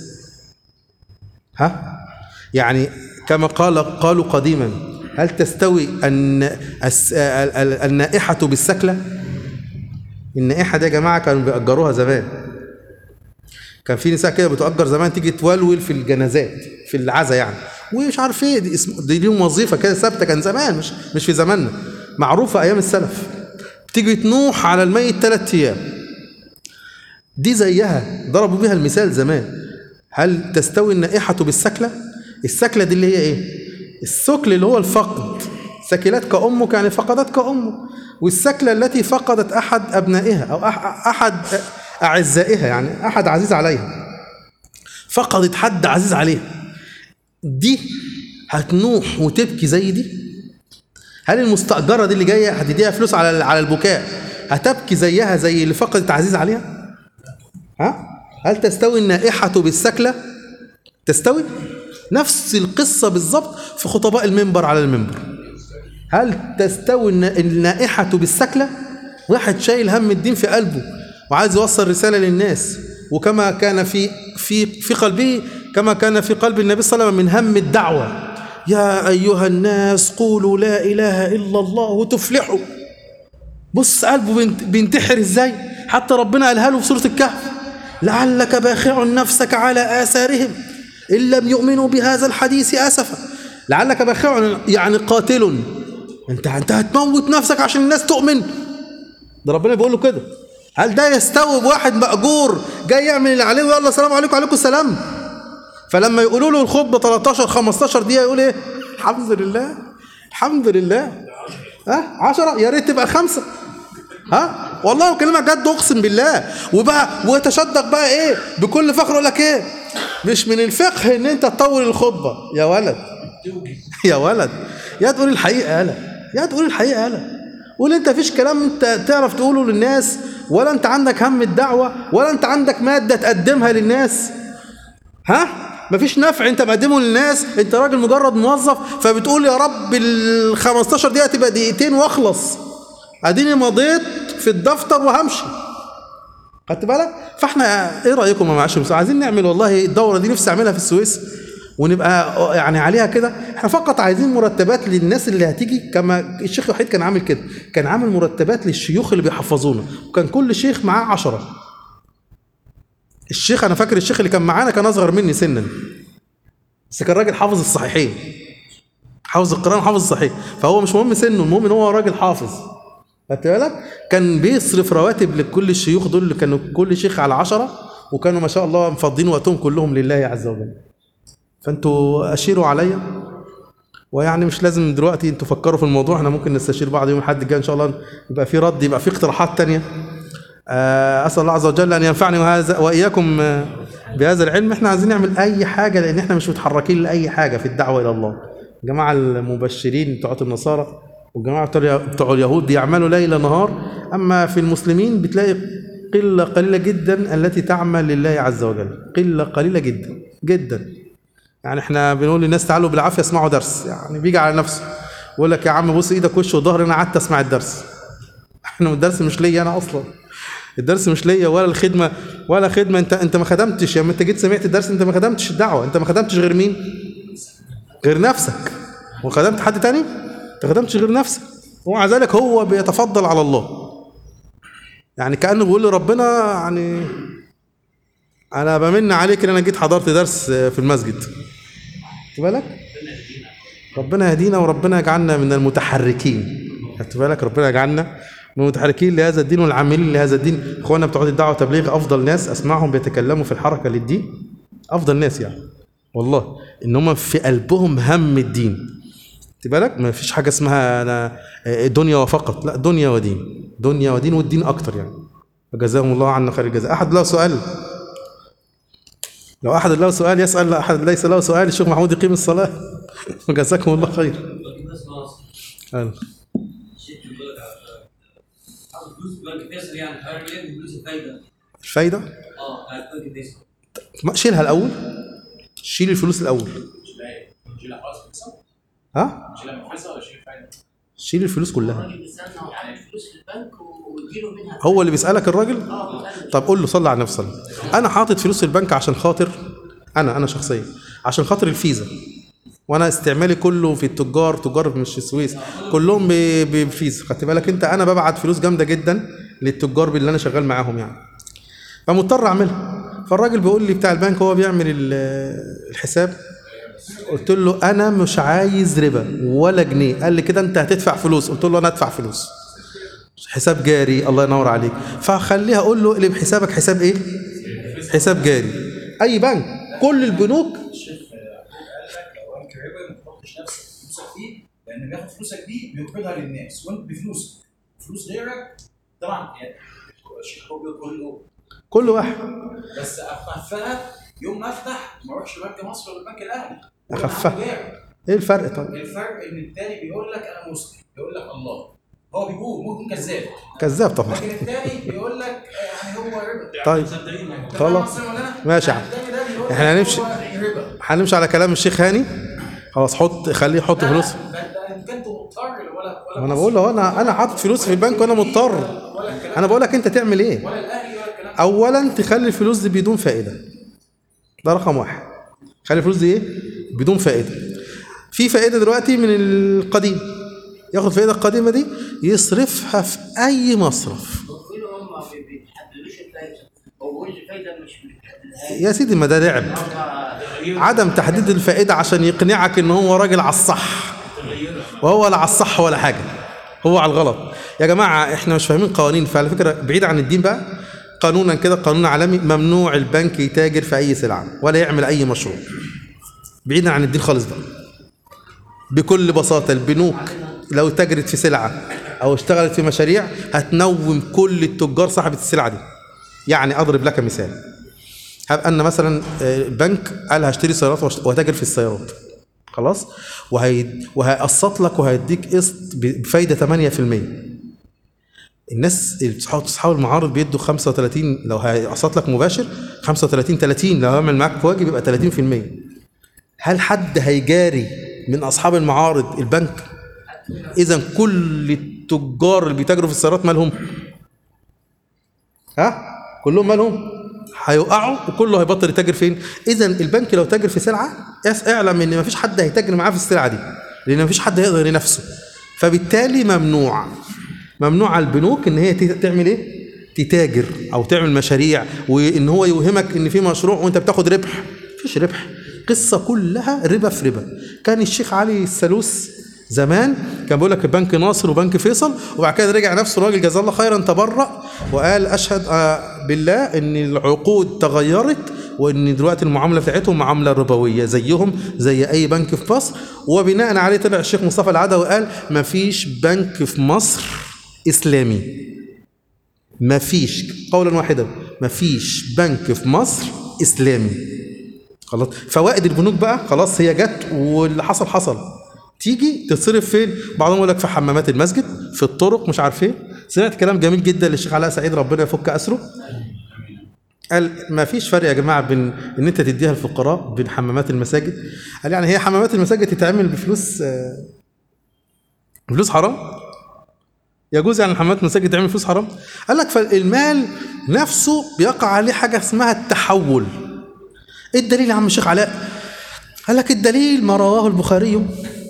ها يعني كما قال قالوا قديما هل تستوي الن... الس... ال- ال- النائحة بالسكلة النائحة دي يا جماعة كانوا بيأجروها زمان كان في نساء كده بتؤجر زمان تيجي تولول في الجنازات في العزا يعني ومش عارف ايه دي اسم دي ليهم وظيفه كده ثابته كان زمان مش مش في زماننا معروفه ايام السلف تيجي تنوح على الميت ثلاث ايام دي زيها ضربوا بيها المثال زمان هل تستوي النائحه بالسكله السكله دي اللي هي ايه السكل اللي هو الفقد سكلت كأمك يعني فقدت كأمك والسكلة التي فقدت أحد أبنائها أو أح- أحد أعزائها يعني أحد عزيز عليها فقدت حد عزيز عليها دي هتنوح وتبكي زي دي هل المستأجرة دي اللي جاية هتديها فلوس على على البكاء هتبكي زيها زي اللي فقدت عزيز عليها؟ ها؟ هل تستوي النائحة بالسكلة؟ تستوي؟ نفس القصة بالظبط في خطباء المنبر على المنبر هل تستوي النا- النائحة بالسكلة؟ واحد شايل هم الدين في قلبه وعايز يوصل رسالة للناس وكما كان في في في قلبه كما كان في قلب النبي صلى الله عليه وسلم من هم الدعوة يا أيها الناس قولوا لا إله إلا الله وتفلحوا بص قلبه بينت- بينتحر ازاي حتى ربنا قالها له في سورة الكهف لعلك باخع نفسك على آثارهم إن لم يؤمنوا بهذا الحديث أسفا لعلك باخع يعني قاتل انت انت هتموت نفسك عشان الناس تؤمن ده ربنا بيقول له كده هل ده يستوي بواحد مأجور جاي يعمل اللي عليه ويلا السلام عليكم وعليكم السلام فلما يقولوا له الخطبة 13 15 دقيقة يقول ايه الحمد لله الحمد لله ها 10 يا ريت تبقى خمسة ها والله بكلمك جد اقسم بالله وبقى ويتشدق بقى ايه بكل فخر يقول لك ايه مش من الفقه ان انت تطول الخطبه يا ولد يا ولد يا تقول الحقيقه يالا يا تقول الحقيقه يالا قول انت فيش كلام انت تعرف تقوله للناس ولا انت عندك هم الدعوه ولا انت عندك ماده تقدمها للناس ها مفيش نفع انت مقدمه للناس انت راجل مجرد موظف فبتقول يا رب ال 15 دقيقه تبقى دقيقتين واخلص اديني مضيت في الدفتر وهمشي خدت بالك فاحنا ايه رايكم يا معاشر المسلمين؟ عايزين نعمل والله الدوره دي نفسي اعملها في السويس ونبقى يعني عليها كده احنا فقط عايزين مرتبات للناس اللي هتيجي كما الشيخ وحيد كان عامل كده كان عامل مرتبات للشيوخ اللي بيحفظونا وكان كل شيخ معاه عشرة الشيخ انا فاكر الشيخ اللي كان معانا كان اصغر مني سنا بس كان راجل حافظ الصحيحين حافظ القران وحافظ الصحيح فهو مش مهم سنه المهم ان هو راجل حافظ خدت بالك كان بيصرف رواتب لكل الشيوخ دول اللي كانوا كل شيخ على عشرة وكانوا ما شاء الله مفضين وقتهم كلهم لله عز وجل فانتوا اشيروا عليا ويعني مش لازم دلوقتي انتوا فكروا في الموضوع احنا ممكن نستشير بعض يوم الحد الجاي ان شاء الله يبقى في رد يبقى في اقتراحات تانية آه، اسال الله عز وجل ان ينفعني وهذا واياكم آه، بهذا العلم احنا عايزين نعمل اي حاجه لان احنا مش متحركين لاي حاجه في الدعوه الى الله جماعه المبشرين بتوع النصارى والجماعه بتوع بتوع اليهود بيعملوا ليل نهار اما في المسلمين بتلاقي قله قليله جدا التي تعمل لله عز وجل قله قليله جدا جدا يعني احنا بنقول للناس تعالوا بالعافيه اسمعوا درس يعني بيجي على نفسه يقول لك يا عم بص ايدك وش وظهر انا قعدت اسمع الدرس احنا الدرس مش ليا انا اصلا الدرس مش ليا ولا الخدمه ولا خدمه انت انت ما خدمتش لما انت جيت سمعت الدرس انت ما خدمتش الدعوه انت ما خدمتش غير مين غير نفسك وخدمت حد تاني انت ما خدمتش غير نفسك ومع ذلك هو بيتفضل على الله يعني كانه بيقول لربنا يعني انا بمن عليك ان انا جيت حضرت درس في المسجد خدت بالك ربنا يهدينا وربنا يجعلنا من المتحركين خدت بالك ربنا يجعلنا من المتحركين لهذا الدين والعاملين لهذا الدين اخواننا بتوع الدعوه والتبليغ افضل ناس اسمعهم بيتكلموا في الحركه للدين افضل ناس يعني والله ان هم في قلبهم هم الدين خدت بالك ما فيش حاجه اسمها انا دنيا وفقط لا دنيا ودين دنيا ودين والدين اكتر يعني فجزاهم الله عنا خير الجزاء احد له سؤال لو احد له سؤال يسال لا احد ليس له سؤال الشيخ محمود يقيم الصلاه وجزاكم الله خير أهلا. حاطط فلوس في بنك فيصل يعني حضرتك ليه فلوس الفايده؟ الفايده اه بتاعت بنك فيصل ما شيلها الاول شيل الفلوس الاول شيلها خلاص فيصل ها شيلها من فيصل ولا شيل فايده؟ شيل الفلوس كلها الراجل بيسألنا هو حاطط فلوس في البنك ويجيله منها هو اللي بيسالك الراجل اه بيسألنا. طب قول له صلي على النبي صلى الله عليه وسلم انا حاطط فلوس في البنك عشان خاطر انا انا شخصيا عشان خاطر الفيزا وانا استعمالي كله في التجار تجار مش في السويس كلهم ب- ب- بفيزا خدت بالك انت انا ببعت فلوس جامده جدا للتجار اللي انا شغال معاهم يعني فمضطر اعملها فالراجل بيقول لي بتاع البنك هو بيعمل ال- الحساب قلت له انا مش عايز ربا ولا جنيه قال لي كده انت هتدفع فلوس قلت له انا ادفع فلوس حساب جاري الله ينور عليك فخليها اقول له اقلب حسابك حساب ايه حساب جاري اي بنك كل البنوك الشيخ لو قال كريبه ما تحطش نفسك فلوسك فيه لان بياخد فلوسك دي بيقبضها للناس وانت بفلوسك فلوس غيرك طبعا يعني الشيخ هو بيقول له كل واحد بس اخفها يوم ما افتح ما اروحش بنك مصر ولا البنك الاهلي أخفها. ولا عنده غير. ايه الفرق طيب الفرق ان التاني بيقول لك انا مسلم بيقول لك الله هو بيقول ممكن كذاب كذاب طبعا لكن التاني بيقول لك آه، يعني هو ربا طيب خلاص مصري ولا لا؟ ماشي يا عم. التاني ده بيقول إحنا لك هنمشي- هو ربا هنمشي على كلام الشيخ هاني خلاص حط خليه يحط لا، فلوس لا، ده ده ان كنت مضطر ولا ولا انا بقول له انا انا حاطط فلوس في البنك وانا مضطر ولا الكلام انا بقول لك انت تعمل ايه ولا الاهلي ولا الكلام اولا تخلي الفلوس دي بدون فائده ده رقم واحد خلي الفلوس دي ايه بدون فائده في فائده دلوقتي من القديم ياخد الفائده القديمه دي يصرفها في اي مصرف بيقولوا هم ما بيحددوش الفايده هو بيقول الفايده مش بيحددها يا سيدي ما ده لعب عدم تحديد الفائده عشان يقنعك ان هو راجل على الصح وهو لا على الصح ولا حاجه هو على الغلط يا جماعه احنا مش فاهمين قوانين فعلى فكره بعيد عن الدين بقى قانونا كده قانون عالمي ممنوع البنك يتاجر في اي سلعه ولا يعمل اي مشروع بعيدا عن الدين خالص بقى بكل بساطه البنوك لو تجرت في سلعه او اشتغلت في مشاريع هتنوم كل التجار صاحبه السلعه دي يعني اضرب لك مثال هب ان مثلا آه، بنك قال هشتري سيارات واشت- وهتاجر في السيارات خلاص وهي وهيقسط لك وهيديك قسط ب- بفايده 8% الناس اللي بتصحاب اصحاب المعارض بيدوا 35 لو هيقسط لك مباشر 35 30 لو هيعمل معاك واجب يبقى 30% هل حد هيجاري من اصحاب المعارض البنك اذا كل التجار اللي بيتاجروا في السيارات مالهم ها كلهم مالهم هيقعوا وكله هيبطل يتاجر فين اذا البنك لو تاجر في سلعه يس- اعلم ان مفيش حد هيتاجر معاه في السلعه دي لان مفيش حد هيقدر ينافسه فبالتالي ممنوع ممنوع على البنوك ان هي ت- تعمل ايه تتاجر او تعمل مشاريع وان هو يوهمك ان في مشروع وانت بتاخد ربح مفيش ربح قصه كلها ربا في ربا كان الشيخ علي السلوس زمان كان بيقول لك بنك ناصر وبنك فيصل وبعد كده رجع نفسه الراجل جزاه الله خيرا تبرأ وقال اشهد آه، بالله ان العقود تغيرت وان دلوقتي المعامله بتاعتهم معامله ربويه زيهم زي اي بنك في مصر وبناء عليه طلع الشيخ مصطفى العدوي وقال مفيش بنك في مصر اسلامي مفيش قولا واحدا مفيش بنك في مصر اسلامي خلاص فوائد البنوك بقى خلاص هي جت واللي حصل حصل تيجي تصرف فين بعضهم يقول لك في حمامات المسجد في الطرق مش عارف ايه سمعت كلام جميل جدا للشيخ علاء سعيد ربنا يفك اسره قال ما فيش فرق يا جماعه بين ان انت تديها الفقراء بين حمامات المساجد قال يعني هي حمامات المساجد تتعمل بفلوس آه، بفلوس حرام يجوز يعني حمامات المساجد تعمل فلوس حرام قال لك فالمال نفسه بيقع عليه حاجه اسمها التحول ايه الدليل يا عم الشيخ علاء قال لك الدليل ما رواه البخاري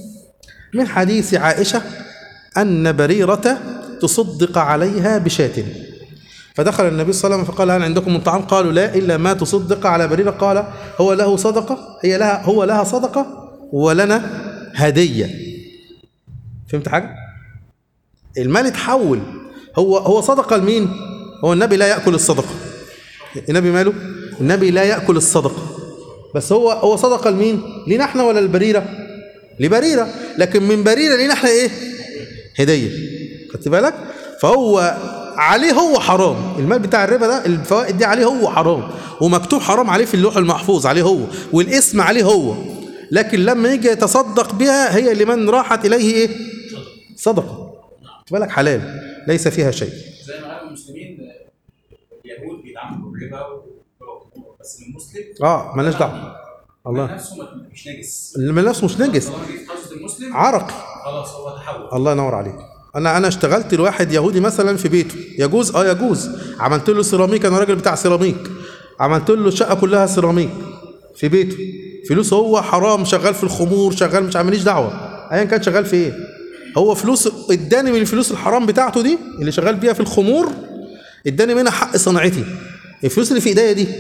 من حديث عائشه ان بريره تصدق عليها بشاة فدخل النبي صلى الله عليه وسلم فقال هل عندكم من طعام قالوا لا الا ما تصدق على بريره قال هو له صدقه هي لها هو لها صدقه ولنا هديه فهمت حاجه المال اتحول هو هو صدقه لمين هو النبي لا ياكل الصدقه النبي ماله النبي لا ياكل الصدقه بس هو هو صدقه لمين لينا احنا ولا البريره لبريره لكن من بريره لينا احنا ايه هديه خدت بالك فهو عليه هو حرام المال بتاع الربا ده الفوائد دي عليه هو حرام ومكتوب حرام عليه في اللوح المحفوظ عليه هو والاسم عليه هو لكن لما يجي يتصدق بها هي لمن راحت اليه ايه صدقه خد بالك حلال ليس فيها شيء زي ما قالوا المسلمين آه، اليهود بيدعموا بالربا و- بس المسلم اه مالناش دعوه الله نفسه ما- مش نجس اللي نفسه مش نجس طالما جه في قصد المسلم عرقي خلاص هو تحول الله ينور عليك انا انا اشتغلت لواحد يهودي مثلا في بيته يجوز اه يجوز عملت له سيراميك انا راجل بتاع سيراميك عملت له الشقه كلها سيراميك في بيته فلوس هو حرام شغال في الخمور شغال مش عامليش دعوه ايا كان شغال في ايه هو فلوس اداني من الفلوس الحرام بتاعته دي اللي شغال بيها في الخمور اداني منها حق صنعتي الفلوس اللي في ايديا دي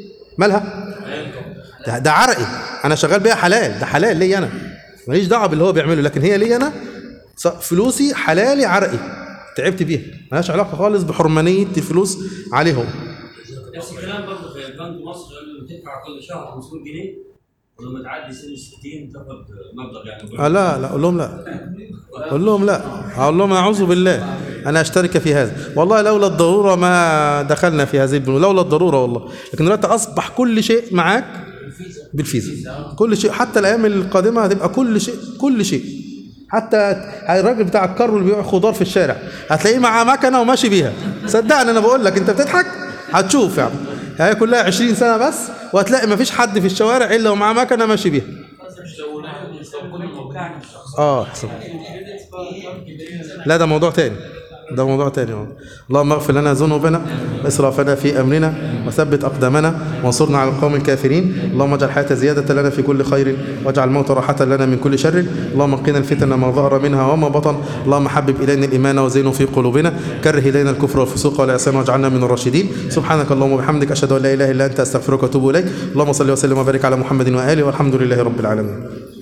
مالها ده, ده عرقي انا شغال بيها حلال ده حلال ليا انا ماليش دعوه باللي هو بيعمله لكن هي ليا انا ص- فلوسي حلالي عرقي تعبت بيها ملهاش علاقه خالص بحرمانيه الفلوس عليه هو نفس الكلام برضه في بنك مصر قال له تدفع كل شهر 500 جنيه ولما تعدي سن ال 60 تاخد مبلغ يعني آه لا لا قول لهم لا قول لهم لا اقول لهم اعوذ بالله انا اشترك في هذا والله لولا الضروره ما دخلنا في هذه البنوك لولا الضروره والله لكن دلوقتي اصبح كل شيء معاك بالفيزا كل شيء حتى الايام القادمه هتبقى كل شيء كل شيء حتى الراجل بتاع الكرو اللي بيبيع خضار في الشارع هتلاقيه معاه مكنه وماشي بيها صدقني انا بقول لك انت بتضحك هتشوف يعني هي كلها 20 سنه بس وهتلاقي مفيش حد في الشوارع الا ومعاه مكنه ماشي بيها اه احسن لا ده موضوع تاني ده موضوع تاني والله. اللهم اغفر لنا ذنوبنا واسرافنا في امرنا وثبت اقدامنا وانصرنا على القوم الكافرين اللهم اجعل الحياه زياده لنا في كل خير واجعل الموت راحه لنا من كل شر اللهم قنا الفتن ما ظهر منها وما بطن اللهم حبب الينا الايمان وزينه في قلوبنا كره الينا الكفر والفسوق والعصيان واجعلنا من الراشدين سبحانك اللهم وبحمدك اشهد ان لا اله الا انت استغفرك واتوب اليك اللهم صل وسلم وبارك على محمد واله والحمد لله رب العالمين